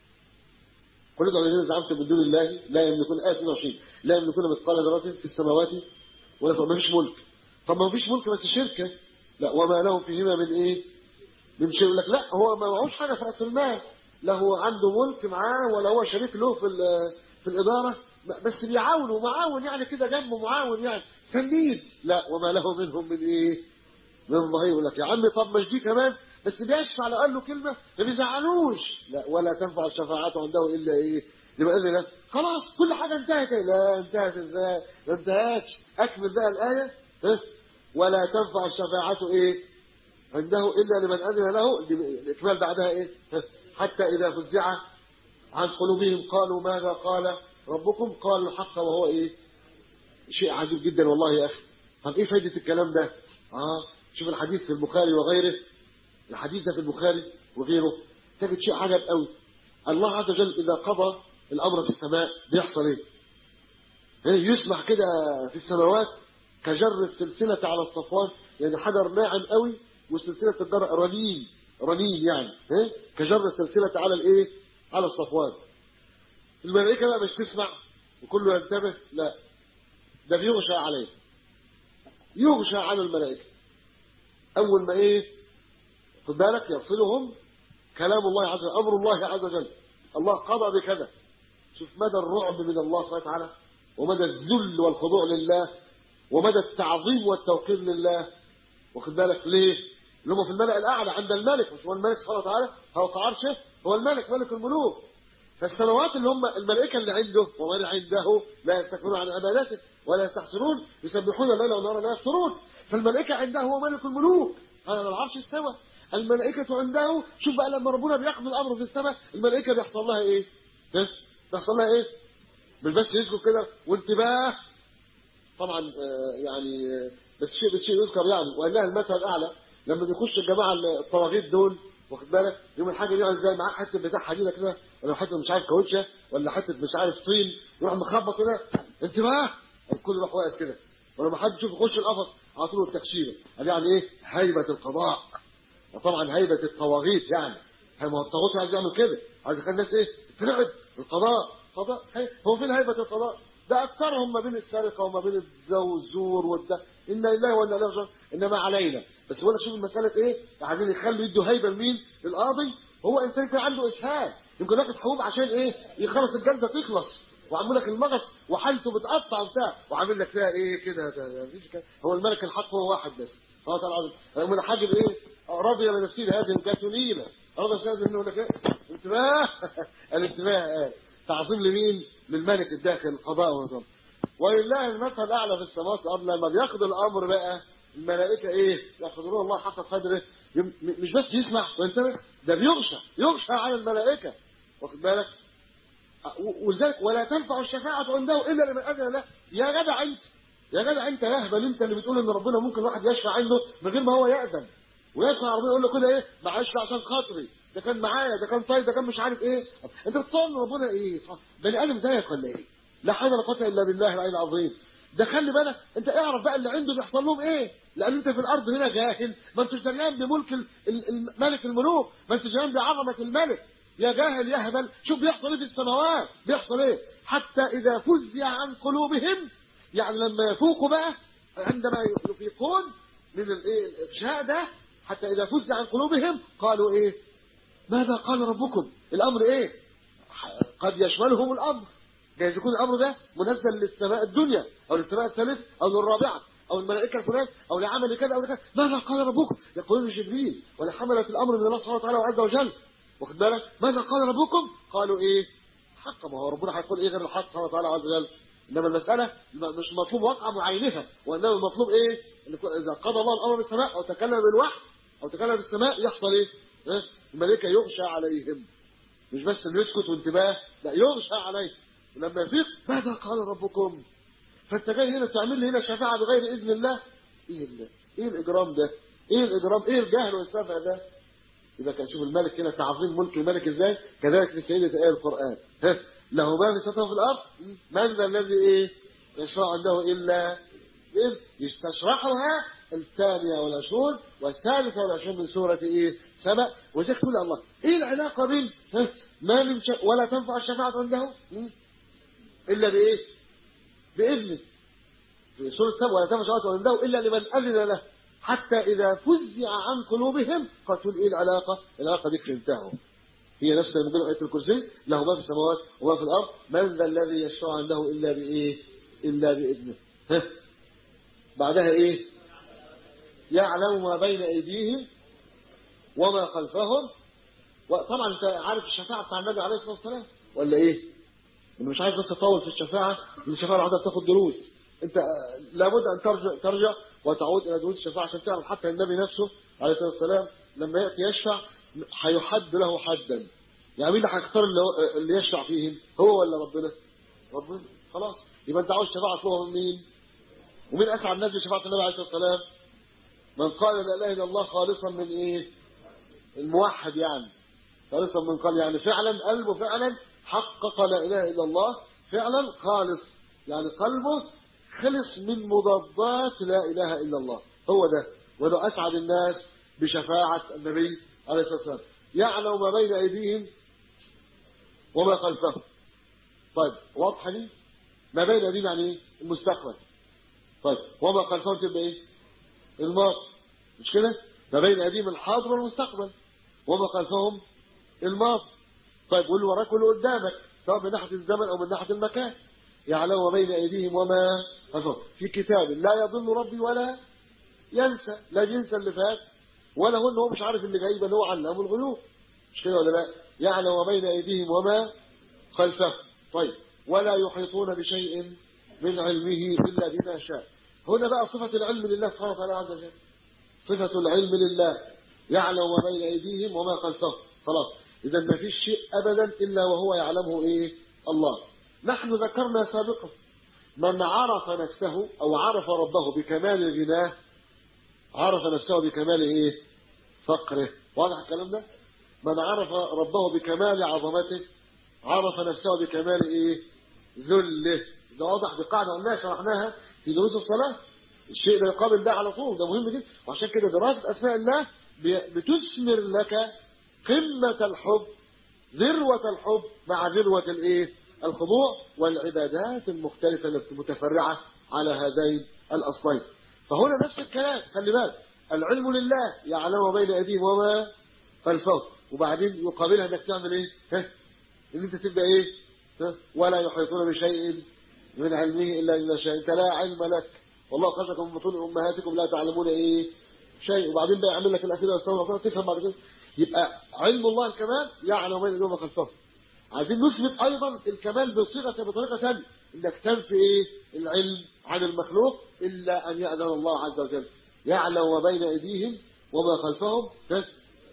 Speaker 2: قل ادعوا الذين زعمتم من دون الله لا يملكون آية 22 لا يملكون مثقال ذرة في السماوات ولا في ما فيش ملك طب ما فيش ملك بس شركة لا وما لهم فيهما من ايه من شيء يقول لك لا هو ما معهوش حاجة في رأس المال لا هو عنده ملك معاه ولا هو شريك له في ال- في الإدارة بس بيعاونوا معاون يعني كده جنبه معاون يعني سنديد لا وما له منهم من ايه من ظهير يقول لك يا عم طب مش دي كمان بس بيشفع لو قال له كلمه ما بيزعلوش لا ولا تنفع الشفاعات عنده الا ايه يبقى اذن لا خلاص كل حاجه انتهت لا انتهت ازاي ما انتهتش اكمل بقى الايه ها ولا تنفع الشفاعه ايه عنده الا لمن اذن له الاكمال بعدها ايه ها؟ حتى اذا فزع عن قلوبهم قالوا ماذا قال ربكم قالوا الحق وهو ايه شيء عجيب جدا والله يا اخي طب ايه فايده الكلام ده اه شوف الحديث في البخاري وغيره الحديث ده في البخاري وغيره تجد شيء عجب قوي الله عز وجل اذا قضى الامر في السماء بيحصل ايه إيه يسمح كده في السماوات كجر السلسله على الصفوان يعني حجر ناعم قوي والسلسله الجر رنين رنين يعني إيه؟ كجر السلسله على الايه على الصفوان الملائكه بقى مش تسمع وكله ينتبه لا ده بيغشى عليه يغشى على الملائكه اول ما ايه خد بالك يصلهم كلام الله عز وجل امر الله عز وجل الله قضى بكذا شوف مدى الرعب من الله سبحانه وتعالى ومدى الذل والخضوع لله ومدى التعظيم والتوقير لله واخد بالك ليه اللي هم في الملأ الاعلى عند الملك مش هو الملك سبحانه وتعالى هو عرشه هو الملك ملك الملوك فالسماوات اللي هم الملائكه اللي عنده ومن عنده لا يستكبرون عن عبادته ولا يستحسرون يسبحون الليل والنهار لا يفترون فالملائكه عنده هو ملك الملوك على العرش استوى الملائكه عنده شوف بقى لما ربنا بياخذ الامر في السماء الملائكه بيحصل لها ايه ها؟ بيحصل لها ايه مش بس يسكت كده وانتباه طبعا آه، يعني آه، بس شيء بس شيء يذكر يعني وانها المثل الاعلى لما بيخش الجماعه الطواغيت دول واخد بالك يوم الحاجه يقعد زي معاه حته بتاع حديده كده ولا حته مش عارف كاوتشه ولا حته مش عارف طين يروح مخبط كده انتباه الكل يروح واقف كده ولما حد يشوف يخش القفص على طول التكشيره قال يعني ايه هيبه القضاء وطبعا هيبه الطواغيت يعني هي ما هو الطاغوت عايز يعمل كده عايز يخلي الناس ايه ترعب القضاء قضاء هي- هو فين هيبه القضاء ده اكثرهم ما بين السرقه وما بين الزو والزور والده انا لله وانا اليه راجعون انما علينا بس بقول لك شوف المساله ايه عايزين يخلوا يدوا هيبه لمين للقاضي هو انسان كان عنده اسهال يمكن ياخد حبوب عشان ايه يخلص الجلده تخلص وعامل لك المغص وحالته بتقطع وبتاع وعامل لك فيها ايه كده ده- مفيش كده. هو الملك الحق هو واحد بس هو تعالى العظيم من حاجب ايه رضي لنفسه هذه الكاتونيله رضي لنفسه انه لك ايه انتباه الانتباه آه. تعظيم لمين للملك الداخل القضاء والنظام ولله المثل الاعلى في السماوات والارض لما بياخد الامر بقى الملائكه ايه ياخذون الله حق قدره يم- م- مش بس يسمع وينتبه ده بيغشى يغشى على الملائكه واخد بالك و- ولذلك ولا تنفع الشفاعة عنده إلا لمن أذن له يا جدع أنت يا جدع أنت يهبل أنت اللي بتقول إن ربنا ممكن واحد يشفع عنده من غير ما هو يأذن ويسمع ربنا يقول له كده إيه معلش عشان خاطري ده كان معايا ده كان طيب ده كان مش عارف إيه أنت بتصور إن ربنا إيه بني آدم زيك ولا إيه لا حول ولا قوة إلا بالله العلي العظيم ده خلي بالك انت اعرف بقى اللي عنده بيحصل لهم ايه لان انت في الارض هنا جاهل ما انتش دريان بملك ال- ال- الملك الملوك ما انتش دريان بعظمه الملك يا جاهل يا هبل شوف بيحصل ايه في السماوات بيحصل ايه حتى اذا فزع عن قلوبهم يعني لما يفوقوا بقى عندما يفيقون من الايه الافشاء ده حتى اذا فزع عن قلوبهم قالوا ايه ماذا قال ربكم الامر ايه قد يشملهم الامر جايز يكون الامر ده منزل للسماء الدنيا او للسماء الثالث او للرابعه او الملائكه الفلان او لعمل كذا او كذا ماذا قال ربكم يقولون جبريل ولا حملت الامر من الله سبحانه وتعالى عز وجل واخد بالك ماذا قال ربكم قالوا ايه حق ما هو ربنا هيقول ايه غير الحق سبحانه وتعالى عز وجل انما المساله مش مطلوب وقع معينها وانما المطلوب ايه اذا قضى الله الامر بالسماء او تكلم بالوحي او تكلم بالسماء يحصل ايه الملائكه يغشى عليهم مش بس انه يسكت وانتباه لا يغشى عليه ولما يفيق ماذا قال ربكم فانت جاي هنا تعمل لي هنا شفاعه بغير اذن الله ايه الله ايه الاجرام ده ايه الاجرام ايه الجهل والسفه ده يبقى كان شوف الملك هنا تعظيم ملك الملك ازاي كذلك في سيدة آية القرآن ها له ما في السماوات في الأرض من ذا الذي إيه يشرع عنده إلا إيه يستشرحها الثانية والعشرون والثالثة والعشرون من سورة إيه سبأ وذلك تقول الله إيه العلاقة بين ها ما من ش... ولا تنفع الشفاعة عنده إلا بإيه بإذنه في سورة سبأ ولا تنفع الشفاعة عنده إلا لمن أذن له حتى إذا فزع عن قلوبهم قد تقول إيه العلاقة العلاقة دي فهمتها هي نفس الموجودة آية الكرسي له ما في السماوات وما في الأرض من ذا الذي يشفع عنده إلا بإيه إلا بإذنه ها بعدها إيه يعلم ما بين أيديهم وما خلفهم وطبعا انت عارف الشفاعة بتاع النبي عليه الصلاة والسلام ولا إيه أنا مش عايز بس أطول في الشفاعة لأن الشفاعة الواحدة بتاخد دروس أنت لابد أن ترجع ترجع وتعود إلى دروس الشفاعة عشان تعرف حتى النبي نفسه عليه الصلاة والسلام لما يأتي يشفع هيحد له حدا يعني مين اللي هيختار اللي, اللي يشفع فيهم هو ولا ربنا ربنا خلاص يبقى انت عاوز شفاعة تطلبها من مين ومين أسعد الناس بشفاعة النبي عليه الصلاة والسلام من قال لا إله إلا الله خالصا من إيه الموحد يعني خالصا من قال يعني فعلا قلبه فعلا حقق لا إله إلا الله فعلا خالص يعني قلبه خلص من مضادات لا إله إلا الله هو ده وده أسعد الناس بشفاعة النبي عليه الصلاة والسلام يعلم ما بين أيديهم وما خلفهم طيب واضحة لي ما بين أيديهم يعني إيه المستقبل طيب وما خلفهم تبقى إيه الماضي مش كده ما بين أيديهم الحاضر والمستقبل وما خلفهم الماضي طيب واللي وراك واللي قدامك سواء من ناحية الزمن أو من ناحية المكان يعلم ما بين أيديهم وما خلفهم في كتاب لا يضل ربي ولا ينسى لا ينسى اللي فات ولا هو ان هو مش عارف اللي جاي بل هو علام الغيوب مش كده ولا لا يعلم ما بين ايديهم وما خلفهم طيب ولا يحيطون بشيء من علمه الا بما شاء هنا بقى صفه العلم لله سبحانه وتعالى عز وجل صفه العلم لله يعلم ما بين ايديهم وما خلفهم خلاص اذا ما فيش شيء ابدا الا وهو يعلمه ايه الله نحن ذكرنا سابقا من عرف نفسه او عرف ربه بكمال غناه عرف نفسه بكمال ايه فقره واضح الكلام ده من عرف ربه بكمال عظمته عرف نفسه بكمال ايه ذله ده واضح بقاعده قلناها شرحناها في دروس الصلاه الشيء ده يقابل ده على طول ده مهم جدا وعشان كده دراسه اسماء الله بتثمر لك قمه الحب ذروه الحب مع ذروه الايه الخضوع والعبادات المختلفه المتفرعه على هذين الاصلين فهنا نفس الكلام خلي بالك العلم لله يعلم بين ايديهم وما خلفهم وبعدين يقابلها انك تعمل ايه ها ان انت تبدا ايه ها؟ ولا يحيطون بشيء من علمه الا بما شاء انت لا علم لك والله خلقكم من بطون امهاتكم لا تعلمون ايه شيء وبعدين بقى يعمل لك الاسئله والسؤال تفهم بعد كده يبقى علم الله الكمال يعلم بين ايديهم وما خلفهم عايزين نثبت ايضا الكمال بصيغه بطريقه ثانيه انك تنفي ايه العلم عن المخلوق الا ان ياذن الله عز وجل يعلم ما بين ايديهم وما خلفهم بس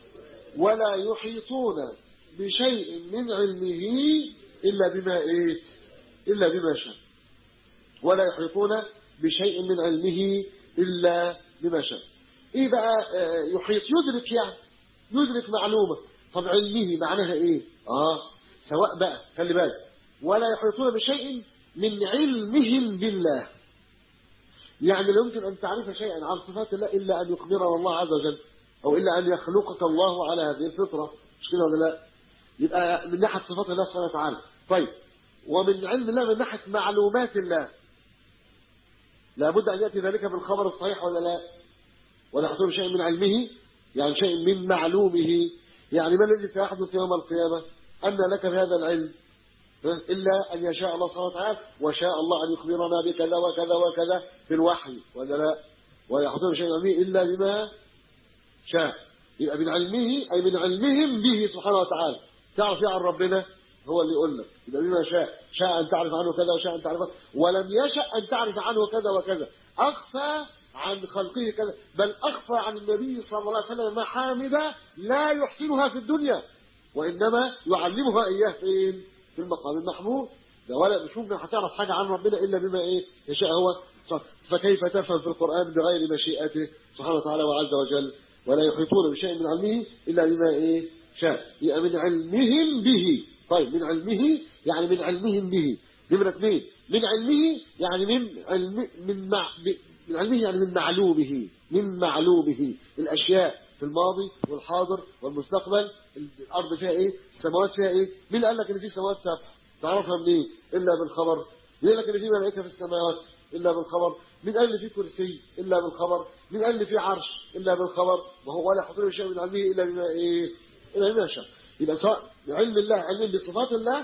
Speaker 2: ولا يحيطون بشيء من علمه الا بما ايه الا بما شاء ولا يحيطون بشيء من علمه الا بما شاء ايه بقى يحيط يدرك يعني يدرك معلومه طب علمه معناها ايه اه سواء بقى خلي بالك ولا يحيطون بشيء من علمهم بالله يعني لا يمكن أن تعرف شيئا عن صفات الله إلا أن يخبرنا الله عز وجل أو إلا أن يخلقك الله على هذه الفطرة مش كده ولا لا يبقى من ناحيه صفات الله سبحانه وتعالى طيب ومن علم الله من ناحيه معلومات الله لابد ان ياتي ذلك بالخبر الصحيح ولا لا ولا يحصل شيء من علمه يعني شيء من معلومه يعني ما الذي سيحدث يوم القيامه ان لك بهذا العلم إلا أن يشاء الله سبحانه وتعالى وشاء الله أن يخبرنا بكذا وكذا وكذا في الوحي ولا لا ويحضر شيء علمه إلا بما شاء يبقى من علمه أي من علمهم به سبحانه وتعالى تعرف عن ربنا هو اللي يقول لك يبقى بما شاء شاء أن تعرف عنه كذا وشاء أن تعرف ولم يشاء أن تعرف عنه كذا وكذا أخفى عن خلقه كذا بل أخفى عن النبي صلى الله عليه وسلم محامد لا يحسنها في الدنيا وإنما يعلمها إياه فين في المقام المحمود ده ولا مش ممكن هتعرف حاجة عن ربنا إلا بما إيه يشاء هو فكيف تفهم في القرآن بغير مشيئته سبحانه وتعالى وعز وجل ولا يحيطون بشيء من علمه إلا بما إيه شاء يبقى من علمهم به طيب من علمه يعني من علمهم به نمرة اثنين من علمه يعني من علم من مع من علمه يعني من معلومه من معلومه الأشياء في الماضي والحاضر والمستقبل الارض فيها ايه السماوات فيها ايه مين قال لك ان في سماوات سبع تعرفها منين الا بالخبر مين قال لك ان في ملائكه في السماوات الا بالخبر مين قال ان في كرسي الا بالخبر مين قال ان في عرش الا بالخبر وهو ولا حضور شيء من علمه الا بما ايه الا بما شاء يبقى سواء بعلم الله علم بصفات الله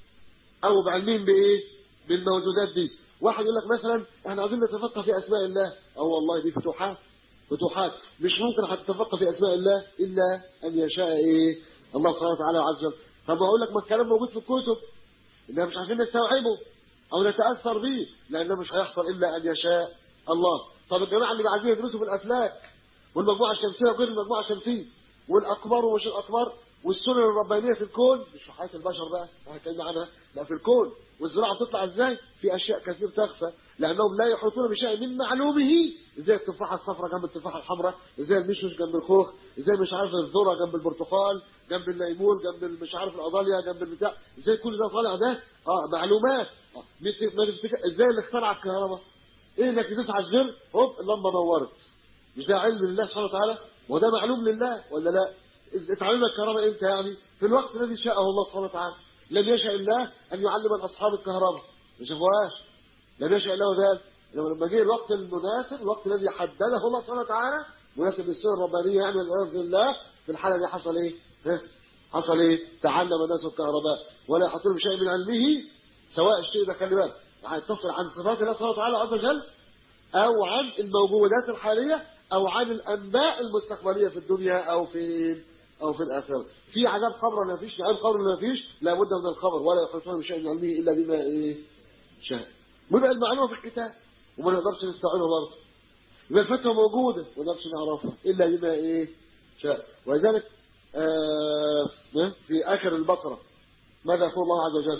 Speaker 2: او بعلمهم بايه بالموجودات دي واحد يقول لك مثلا احنا عايزين نتفقه في اسماء الله او والله دي فتوحات فتوحات مش ممكن هتتفقه في اسماء الله الا ان يشاء ايه الله سبحانه وتعالى عز وجل طب اقول لك ما الكلام موجود في الكتب اننا مش عارفين نستوعبه او نتاثر به لانه مش هيحصل الا ان يشاء الله طب الجماعه اللي عايزين يدرسوا في الافلاك والمجموعه الشمسيه وغير المجموعه الشمسيه والاقمار ومش الاقمار والسنن الربانيه في الكون مش في حياه البشر بقى هنتكلم عنها لا في الكون والزراعه بتطلع ازاي في اشياء كثير تخفى لانهم لا يحيطون بشيء من معلومه ازاي التفاحه الصفراء جنب التفاحه الحمراء ازاي المشمش جنب الخوخ ازاي مش عارف الذره جنب البرتقال جنب الليمون جنب مش عارف القضاليا جنب البتاع ازاي كل ده طالع ده اه معلومات اه ازاي اللي اخترع الكهرباء ايه انك تدوس على الزر هوب اللمبه نورت مش ده علم لله سبحانه وتعالى وده معلوم لله ولا لا اتعلم الكهرباء امتى يعني في الوقت الذي شاءه الله سبحانه وتعالى لم يشاء الله ان يعلم الاصحاب الكهرباء ما شافوهاش لم يشاء الله ذلك لما جه الوقت المناسب الوقت الذي حدده الله سبحانه وتعالى مناسب للسنه الربانيه يعني والعياذ بالله في الحاله دي حصل ايه؟ حصل ايه؟ تعلم الناس الكهرباء ولا يحصل بشيء من علمه سواء الشيء ده خلي بالك هيتصل عن صفات الله سبحانه وتعالى عز وجل او عن الموجودات الحاليه او عن الانباء المستقبليه في الدنيا او في او في الاخره في عذاب قبر ولا فيش عذاب قبر ولا فيش لابد من الخبر ولا يحيطون بشيء من علمه الا بما ايه شاء ويبقى المعلومه في الكتاب وما نقدرش نستوعبها برضه يبقى الفتوى موجوده وما نقدرش نعرفها الا بما ايه شاء ولذلك آه في اخر البقره ماذا يقول الله عز وجل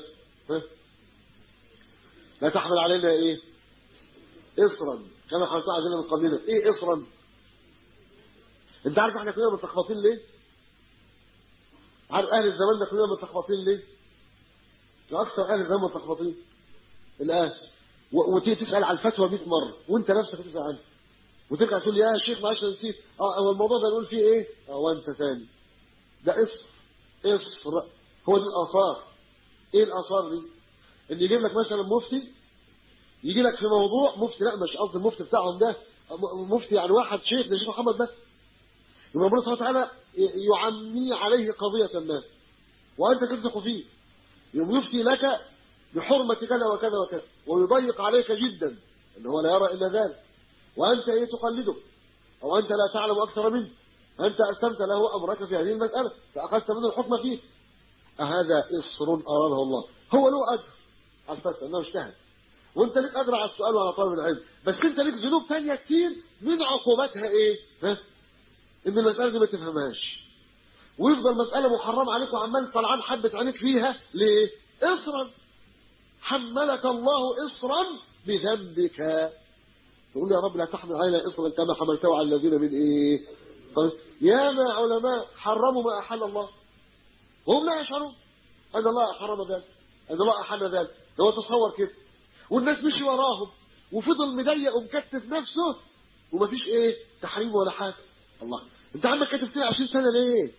Speaker 2: لا تحمل علينا ايه اصرا كما حملتها علينا من قبلنا ايه اصرا انت عارف احنا كلنا متلخبطين ليه عارف اهل الزمان ده كلنا متلخبطين ليه اكثر اهل الزمان متلخبطين الان وتيجي تسال على الفتوى 100 مره وانت نفسك تسال عنها وترجع تقول يا شيخ معلش نسيت اه هو الموضوع ده نقول فيه ايه اه وانت ثاني ده اصفر اصفر هو دي الاثار ايه الاثار دي ان يجيب لك مثلا مفتي يجي لك في موضوع مفتي لا مش قصدي المفتي بتاعهم ده مفتي يعني واحد شيخ ده شيخ محمد بس يبقى ربنا سبحانه وتعالى يعمي عليه قضية ما وأنت تثق فيه يوم يفتي لك بحرمة كذا وكذا وكذا ويضيق عليك جدا ان هو لا يرى إلا ذلك وأنت إيه تقلده أو أنت لا تعلم أكثر منه أنت أسلمت له أمرك في هذه المسألة فأخذت منه الحكم فيه أهذا إصر أراده الله هو له أجر على الفتح أنه اجتهد وانت ليك اجر على السؤال وعلى طلب العلم بس انت ليك ذنوب ثانيه كتير من عقوبتها ايه ها ان المساله دي ما تفهمهاش ويفضل مساله محرمه عليك وعمال طلعان حبه عينيك فيها ليه اصرا حملك الله اصرا بذنبك تقول يا رب لا تحمل علينا اصرا كما حملته على الذين من ايه طيب ياما علماء حرموا ما احل الله وهم لا يشعرون ان الله حرم ذلك ان الله احل ذلك هو تصور كده والناس مشي وراهم وفضل مضيق ومكتف نفسه ومفيش ايه تحريم ولا حاجه الله انت عندك كتبت لي 20 سنه ليه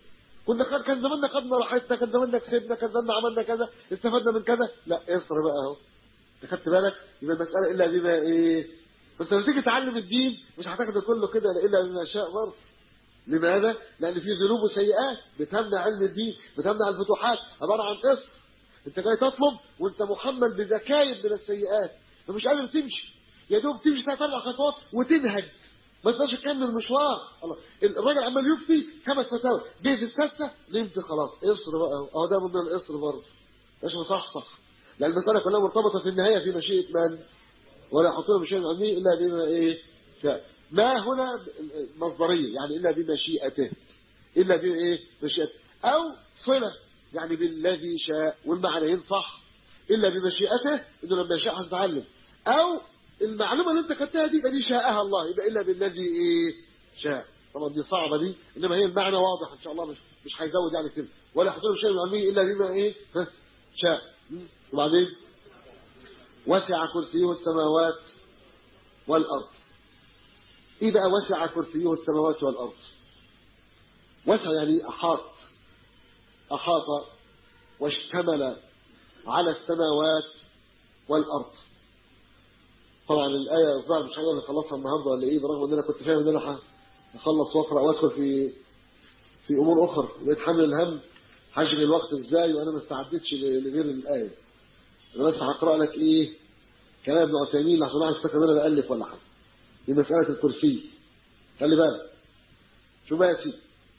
Speaker 2: كنا كان كان زماننا خدنا راحتنا كان زماننا كسبنا كان زماننا عملنا كذا استفدنا من كذا لا اصر بقى اهو انت خدت بالك يبقى المساله الا بما ايه بس لما تيجي تعلم الدين مش هتاخد كله كده الا بما شاء برضه لماذا؟ لأن في ذنوب وسيئات بتمنع علم الدين بتمنع الفتوحات عبارة عن قصر انت جاي تطلب وانت محمل بذكايب من السيئات فمش قادر تمشي يا دوب تمشي ثلاث اربع خطوات وتنهج ما تقدرش تكمل المشوار الله الراجل عمال يفتي خمس فتاوى جه في السادسه نمت خلاص قصر بقى اهو ده من القصر برضه مش مصحصح لان المساله كلها مرتبطه في النهايه في مشيئه من ولا يحطون بشيء علمي الا بما ايه شاء ما هنا مصدريه يعني الا بمشيئته الا بايه مشيئته او صله يعني بالذي شاء والمعنى ينصح الا بمشيئته انه لما يشاء هتتعلم او المعلومه اللي انت خدتها دي يبقى دي شاءها الله يبقى الا بالذي ايه شاء طبعا دي صعبه دي انما هي المعنى واضح ان شاء الله مش مش هيزود يعني كده ولا يحصل شيء من علمه الا بما ايه ها شاء وبعدين وسع كرسيه السماوات والارض ايه بقى وسع كرسيه السماوات والارض وسع يعني احاط احاط واشتمل على السماوات والارض طبعا الايه الظاهر مش هنقدر نخلصها النهارده ولا ايه برغم ان انا كنت فاهم ان انا هخلص واقرا وادخل في في امور اخرى بيتحمل الهم هشغل الوقت ازاي وانا ما استعدتش لغير الايه انا بس هقرا لك ايه كلام ابن عثيمين عشان اعرف فاكر ان انا بالف ولا حاجه دي مساله الكرسي خلي بالك شو بقى يا سيدي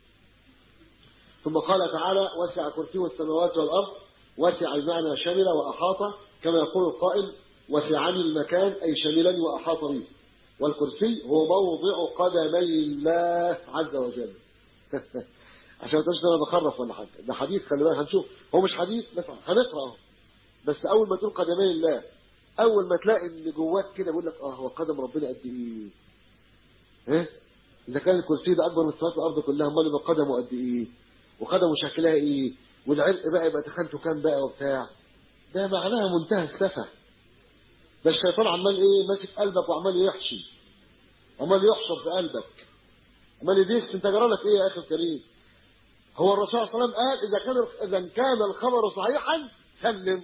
Speaker 2: ثم قال تعالى وسع كرسيه السماوات والارض وسع بمعنى شمل واحاط كما يقول القائل وسعني المكان أي شملني وأحاط بي والكرسي هو موضع قدمي الله عز وجل عشان ما تقولش انا بخرف ولا حاجه ده حديث خلي بالك هنشوف هو مش حديث بس هنقرا بس اول ما تقول قدمي الله اول ما تلاقي ان جواك كده بيقول لك اه هو قدم ربنا قد ايه ها اذا كان الكرسي ده اكبر من السماوات والارض كلها امال يبقى قدمه قد ايه وقدمه شكلها ايه والعرق بقى يبقى تخنته كام بقى وبتاع ده معناها منتهى السفه ده الشيطان عمال ايه ماسك قلبك وعمال يحشي عمال يحشر في قلبك عمال يديك انت جرى لك ايه يا اخي الكريم هو الرسول صلى الله عليه وسلم قال اذا كان اذا كان الخبر صحيحا سلم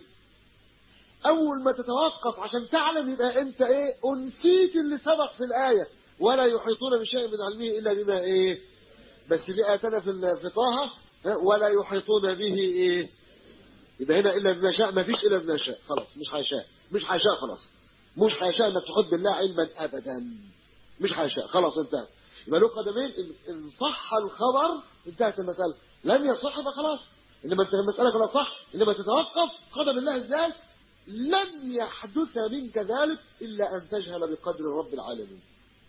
Speaker 2: اول ما تتوقف عشان تعلم يبقى انت ايه انسيت اللي سبق في الايه ولا يحيطون بشيء من علمه الا بما ايه بس دي اتنا في في طه ولا يحيطون به ايه يبقى هنا الا بما شاء ما فيش الا بما شاء خلاص مش هيشاء مش هيشاء خلاص مش هيشاء انك تحط بالله علما ابدا مش هيشاء خلاص انتهى يبقى له قدمين ان صح الخبر انتهت المساله لم يصح فخلاص انما انت المساله كلها صح انما تتوقف قدم الله ازاي لن يحدث منك ذلك الا ان تجهل بقدر رب العالمين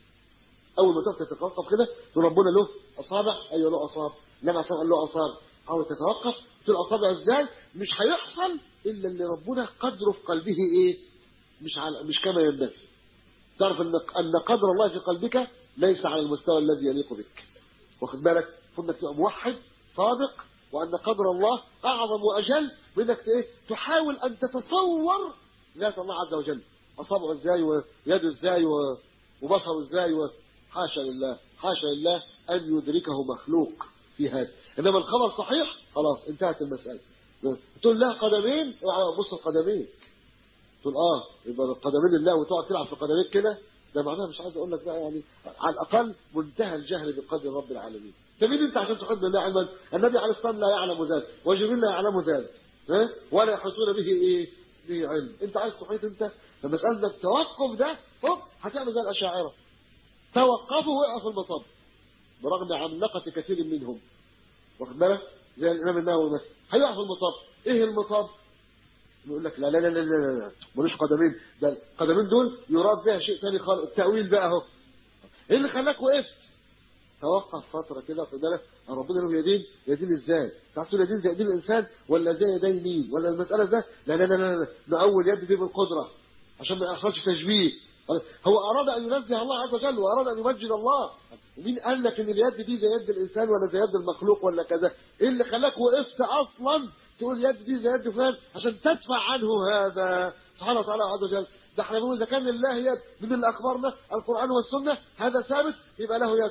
Speaker 2: اول ما تقف تتوقف كده تقول ربنا له اصابع ايوه له اصابع لما اصابع له اصابع او تتوقف تقول اصابع ازاي مش هيحصل الا اللي ربنا قدره في قلبه ايه مش على مش كما ينبغي تعرف ان ان قدر الله في قلبك ليس على المستوى الذي يليق بك واخد بالك انك تبقى موحد صادق وان قدر الله اعظم واجل من انك ايه تحاول ان تتصور ذات الله عز وجل اصابعه ازاي ويده ازاي وبصره ازاي حاشا لله حاشا لله ان يدركه مخلوق في هذا انما الخبر صحيح خلاص انتهت المساله تقول لها قدمين بص القدمين تقول اه يبقى القدمين لله وتقعد تلعب في قدميك كده ده معناها مش عايز اقول لك بقى يعني على الاقل منتهى الجهل بقدر رب العالمين تمين انت عشان تحب الله علما النبي عليه الصلاه والسلام لا يعلم ذلك وجبريل لا يعلم ذلك ها ولا يحيطون به ايه به علم انت عايز تحيط انت فمساله التوقف ده هوب هتعمل زي الاشاعره توقفوا وقعوا في المطب برغم عملقه كثير منهم واخد بالك زي الامام النووي مثلا هيقع في المطب ايه المطب يقول لك لا لا لا لا لا لا ملوش قدمين ده القدمين دول يراد بها شيء ثاني خالص التاويل بقى اهو ايه اللي خلاك وقفت توقف فتره كده في بالك ربنا له يدين يدين ازاي تعرف يدين زي يدين الانسان ولا زي يدين مين ولا المساله ده لا لا لا لا ده اول يد دي بالقدره عشان ما يحصلش تشبيه هو اراد ان ينزه الله عز وجل واراد ان يمجد الله ومين قال لك ان اليد دي زي يد الانسان ولا زي يد المخلوق ولا كذا ايه اللي خلاك وقفت اصلا تقول يد دي زي يد فلان عشان تدفع عنه هذا سبحانه وتعالى عز وجل ده احنا بنقول اذا كان لله يد من اللي اخبرنا القران والسنه هذا ثابت يبقى له يد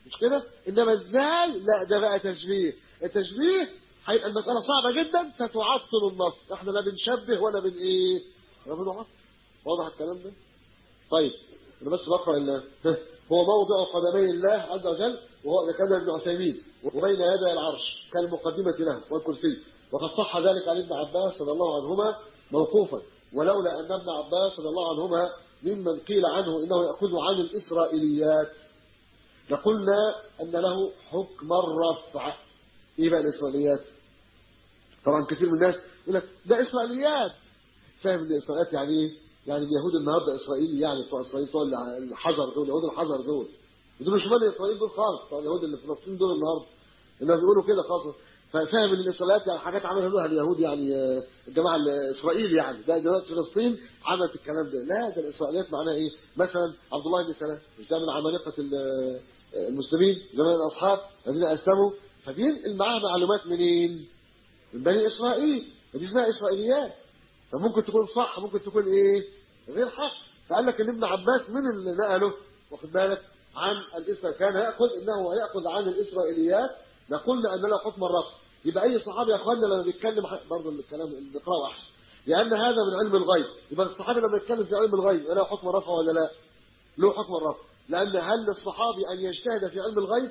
Speaker 2: مش كده انما ازاي لا ده بقى تشبيه التشبيه هيبقى المساله صعبه جدا ستعطل النص احنا لا بنشبه ولا بن ايه ولا بنعطل واضح الكلام ده طيب انا بس بقرا ال- هو موضع قدمي الله عز وجل وهو ذكر ابن عثيمين وبين يدي العرش كالمقدمه له والكرسي وقد صح ذلك عن ابن عباس رضي الله عنهما موقوفا ولولا ان ابن عباس رضي الله عنهما ممن قيل عنه انه ياخذ عن الاسرائيليات لقلنا ان له حكم الرفع ايه بقى الاسرائيليات طبعا كثير من الناس يقول لك ده اسرائيليات فاهم ان الاسرائيليات يعني ايه يعني اليهود النهارده اسرائيلي يعني بتوع اسرائيل بتوع الحجر دول يهود الحجر دول دول مش مال اسرائيل دول خالص بتوع اليهود اللي في فلسطين دول النهارده الناس بيقولوا كده خالص ففاهم ان الاسرائيليات يعني حاجات عملها اليهود يعني آه، الجماعه الاسرائيلي يعني ده دلوقتي فلسطين عملت الكلام ده لا ده الاسرائيليات معناها ايه مثلا عبد الله بن سلام مش ده من عمالقه ال- المسلمين زمان الاصحاب الذين اسلموا فبينقل معاه معلومات منين؟ من بني اسرائيل فدي اسمها اسرائيليات فممكن تكون صح ممكن تكون ايه غير حق فقال لك ان ابن عباس من اللي نقله واخد بالك عن الاسرائيل كان ياخذ انه ياخذ عن الاسرائيليات لقلنا ان له حكم الرفض يبقى اي صحابي يا اخوانا لما بيتكلم برضه الكلام اللي بنقراه احسن لان هذا من علم الغيب يبقى الصحابي لما يتكلم في علم الغيب له حكم الرفع ولا لا له حكم الرفع لان هل للصحابي ان يجتهد في علم الغيب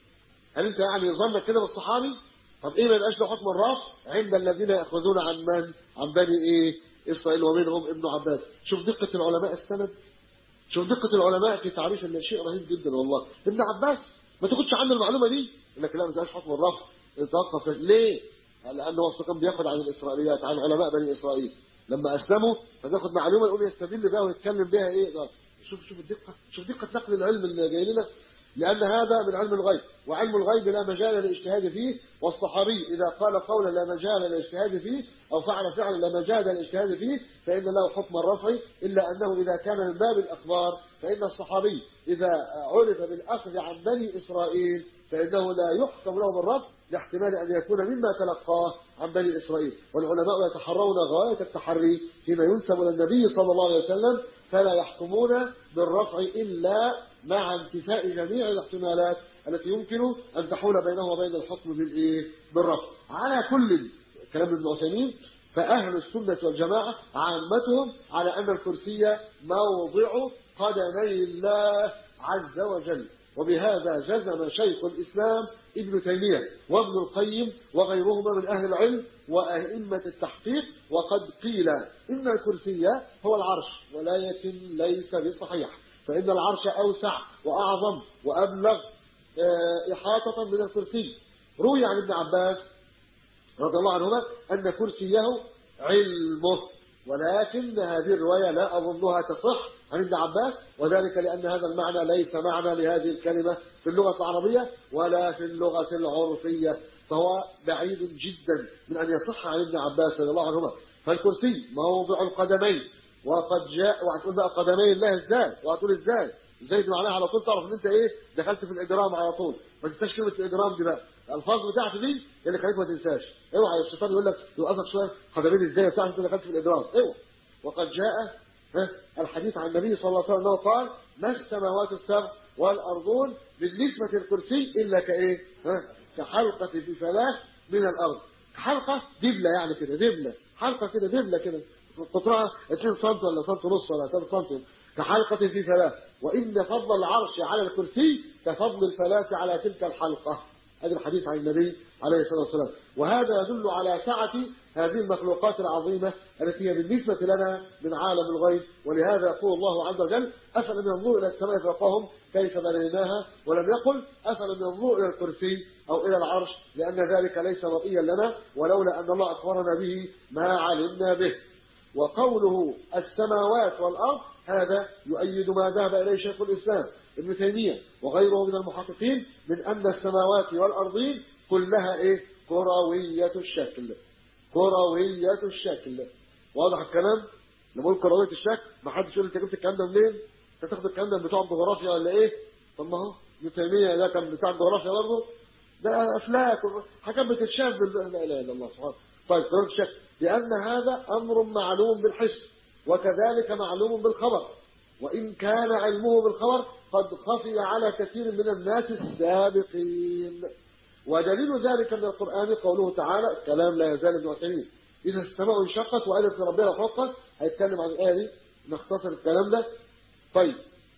Speaker 2: هل انت يعني ظنك كده بالصحابي طب ايه ما يبقاش له حكم الرفع عند الذين ياخذون عن من عن بني ايه اسرائيل ومنهم ابن عباس شوف دقه العلماء السند شوف دقه العلماء في تعريف ان شيء رهيب جدا والله ابن عباس ما تاخدش عنه المعلومه دي يقول لك لا ما تبقاش حكم الرفع يتوقف ليه لانه هو كان بياخد عن الاسرائيليات عن علماء بني اسرائيل لما اسلموا فبياخد معلومه يقول يستدل بها ويتكلم بها ايه ده شوف شوف الدقه شوف دقه نقل العلم اللي جاي لنا لأن هذا من علم الغيب وعلم الغيب لا مجال للاجتهاد فيه والصحابي إذا قال قولا لا مجال للاجتهاد فيه أو فعل فعلا لا مجال للاجتهاد فيه فإن له حكم الرفع إلا أنه إذا كان من باب الأخبار فإن الصحابي إذا عرف بالأخذ عن بني إسرائيل فإنه لا يحكم له بالرفع لاحتمال أن يكون مما تلقاه عن بني إسرائيل والعلماء يتحرون غاية التحري فيما ينسب إلى النبي صلى الله عليه وسلم فلا يحكمون بالرفع إلا مع انتفاء جميع الاحتمالات التي يمكن أن تحول بينه وبين الحكم بالإيه؟ بالرفع على كل كلام ابن عثيمين فأهل السنة والجماعة عامتهم على أن الكرسي موضع قدمي الله عز وجل وبهذا جزم شيخ الإسلام ابن تيمية وابن القيم وغيرهما من أهل العلم وأئمة التحقيق وقد قيل إن الكرسي هو العرش ولكن ليس بصحيح فإن العرش أوسع وأعظم وأبلغ آه، إحاطة من الكرسي روي عن ابن عباس رضي الله عنهما أن كرسيه علمه ولكن هذه الرواية لا أظنها تصح عن ابن عباس وذلك لأن هذا المعنى ليس معنى لهذه الكلمة في اللغة العربية ولا في اللغة العرفية فهو بعيد جدا من أن يصح عن ابن عباس رضي الله عنهما فالكرسي موضع القدمين وقد جاء وهتقول بقى قدمي الله ازاي وهتقول ازاي ازاي دي معناها على طول تعرف ان انت ايه دخلت في الاجرام على طول ما تنساش كلمه الاجرام دي بقى الالفاظ بتاعتي دي اللي خليك ما تنساش اوعى الشيطان يقول لك يوقفك شويه قدمين ازاي تعرف انت دخلت في الاجرام اوعى وقد جاء ها، الحديث عن النبي صلى الله عليه وسلم انه قال ما السماوات السبع والارضون بالنسبه للكرسي الا كايه ها كحلقه في ثلاث من الارض حلقه دبله يعني كده دبله حلقه كده دبله كده قطرها 2 سم ولا سم ونص ولا 3 سم كحلقة في فلاة وإن فضل العرش على الكرسي كفضل الفلاة على تلك الحلقة هذا الحديث عن النبي عليه الصلاة والسلام وهذا يدل على سعة هذه المخلوقات العظيمة التي هي بالنسبة لنا من عالم الغيب ولهذا يقول الله عز وجل أفلم ينظروا إلى السماء فوقهم كيف بنيناها ولم يقل أفلم ينظروا إلى الكرسي أو إلى العرش لأن ذلك ليس مرئيا لنا ولولا أن الله أخبرنا به ما علمنا به وقوله السماوات والأرض هذا يؤيد ما ذهب إليه شيخ الإسلام ابن تيمية وغيره من المحققين من أن السماوات والأرضين كلها إيه كروية الشكل كروية الشكل واضح الكلام نقول كروية الشكل ما حدش يقول انت جبت الكلام ده منين انت تاخد الكلام ده من بتوع الجغرافيا ولا ايه طب ما هو ابن تيمية ده كان بتاع الجغرافيا برضه ده افلاك حاجات بتتشاف بال- لا اله الا الله سبحانه طيب كروية الشكل لان هذا امر معلوم بالحس وكذلك معلوم بالخبر وإن كان علمه بالخبر قد خفي على كثير من الناس السابقين ودليل ذلك من القرآن قوله تعالى كلام لا يزال ابن عثيمين إذا السماء انشقت وقالت لربنا حقا هيتكلم عن الآية دي نختصر الكلام ده طيب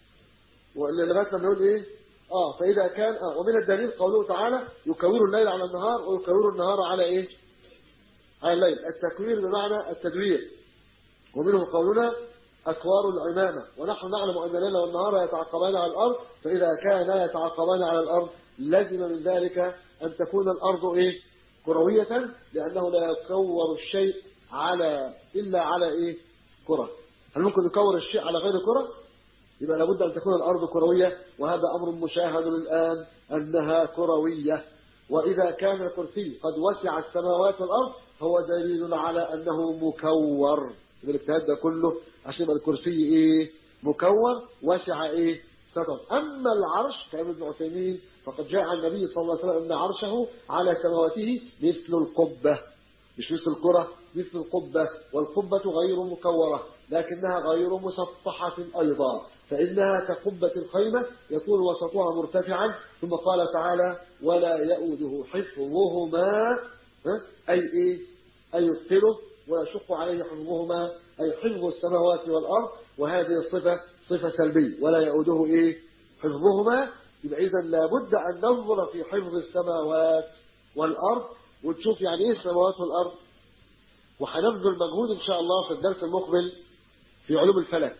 Speaker 2: لغايه لما نقول ايه اه فاذا كان آه ومن الدليل قوله تعالى يكور الليل على النهار ويكور النهار على ايه على الليل التكوير بمعنى التدوير ومنه قولنا أكوار العمامة ونحن نعلم أن الليل والنهار يتعاقبان على الأرض فإذا كانا يتعاقبان على الأرض لزم من ذلك أن تكون الأرض إيه كروية لأنه لا يكور الشيء على إلا على إيه كرة هل ممكن يكور الشيء على غير كرة يبقى لابد أن تكون الأرض كروية وهذا أمر مشاهد الآن أنها كروية وإذا كان الكرسي قد وسع السماوات والأرض هو دليل على أنه مكور الاجتهاد ده كله عشان يبقى الكرسي إيه مكور وسع إيه سطر أما العرش كلام ابن عثيمين فقد جاء عن النبي صلى الله عليه وسلم أن عرشه على سماواته مثل القبة مش مثل الكرة مثل القبة والقبة غير مكورة لكنها غير مسطحة أيضا فإنها كقبة الخيمة يكون وسطها مرتفعا ثم قال تعالى ولا يؤده حفظهما أي إيه أي يثقله ويشق عليه حفظهما أي حفظ السماوات والأرض وهذه الصفة صفة سلبية ولا يؤده إيه حفظهما يبقى إذا لابد أن ننظر في حفظ السماوات والأرض وتشوف يعني إيه السماوات والأرض وهنبذل مجهود إن شاء الله في الدرس المقبل في علوم الفلك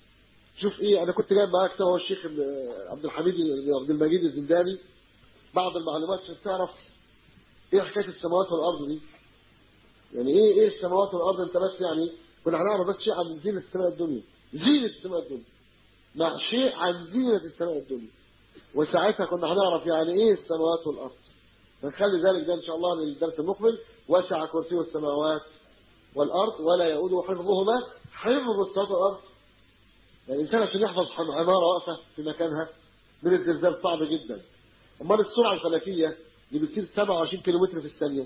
Speaker 2: شوف ايه انا كنت جايب معايا كتاب هو الشيخ عبد الحميد عبد المجيد الزنداني بعض المعلومات عشان تعرف ايه حكايه السماوات والارض دي يعني ايه ايه السماوات والارض انت بس يعني كنا هنعرف بس شيء عن زينه السماء الدنيا زينه السماء الدنيا مع شيء عن زينه السماء الدنيا وساعتها كنا هنعرف يعني ايه السماوات والارض فنخلي ذلك ده ان شاء الله للدرس المقبل وسع كرسي السماوات والارض ولا يؤوده حفظهما حفظ السماوات والارض يعني الانسان عشان يحفظ عماره واقفه في مكانها من الزلزال صعب جدا امال السرعه الفلكيه اللي بتصير 27 كيلو متر في الثانيه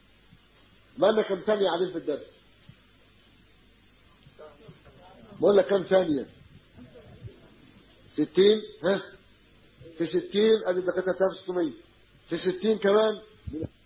Speaker 2: ما لنا كم ثانيه قاعدين في الدرس بقول لك كم ثانيه 60 ها في 60 ادي دقيقه 1600 في 60 كمان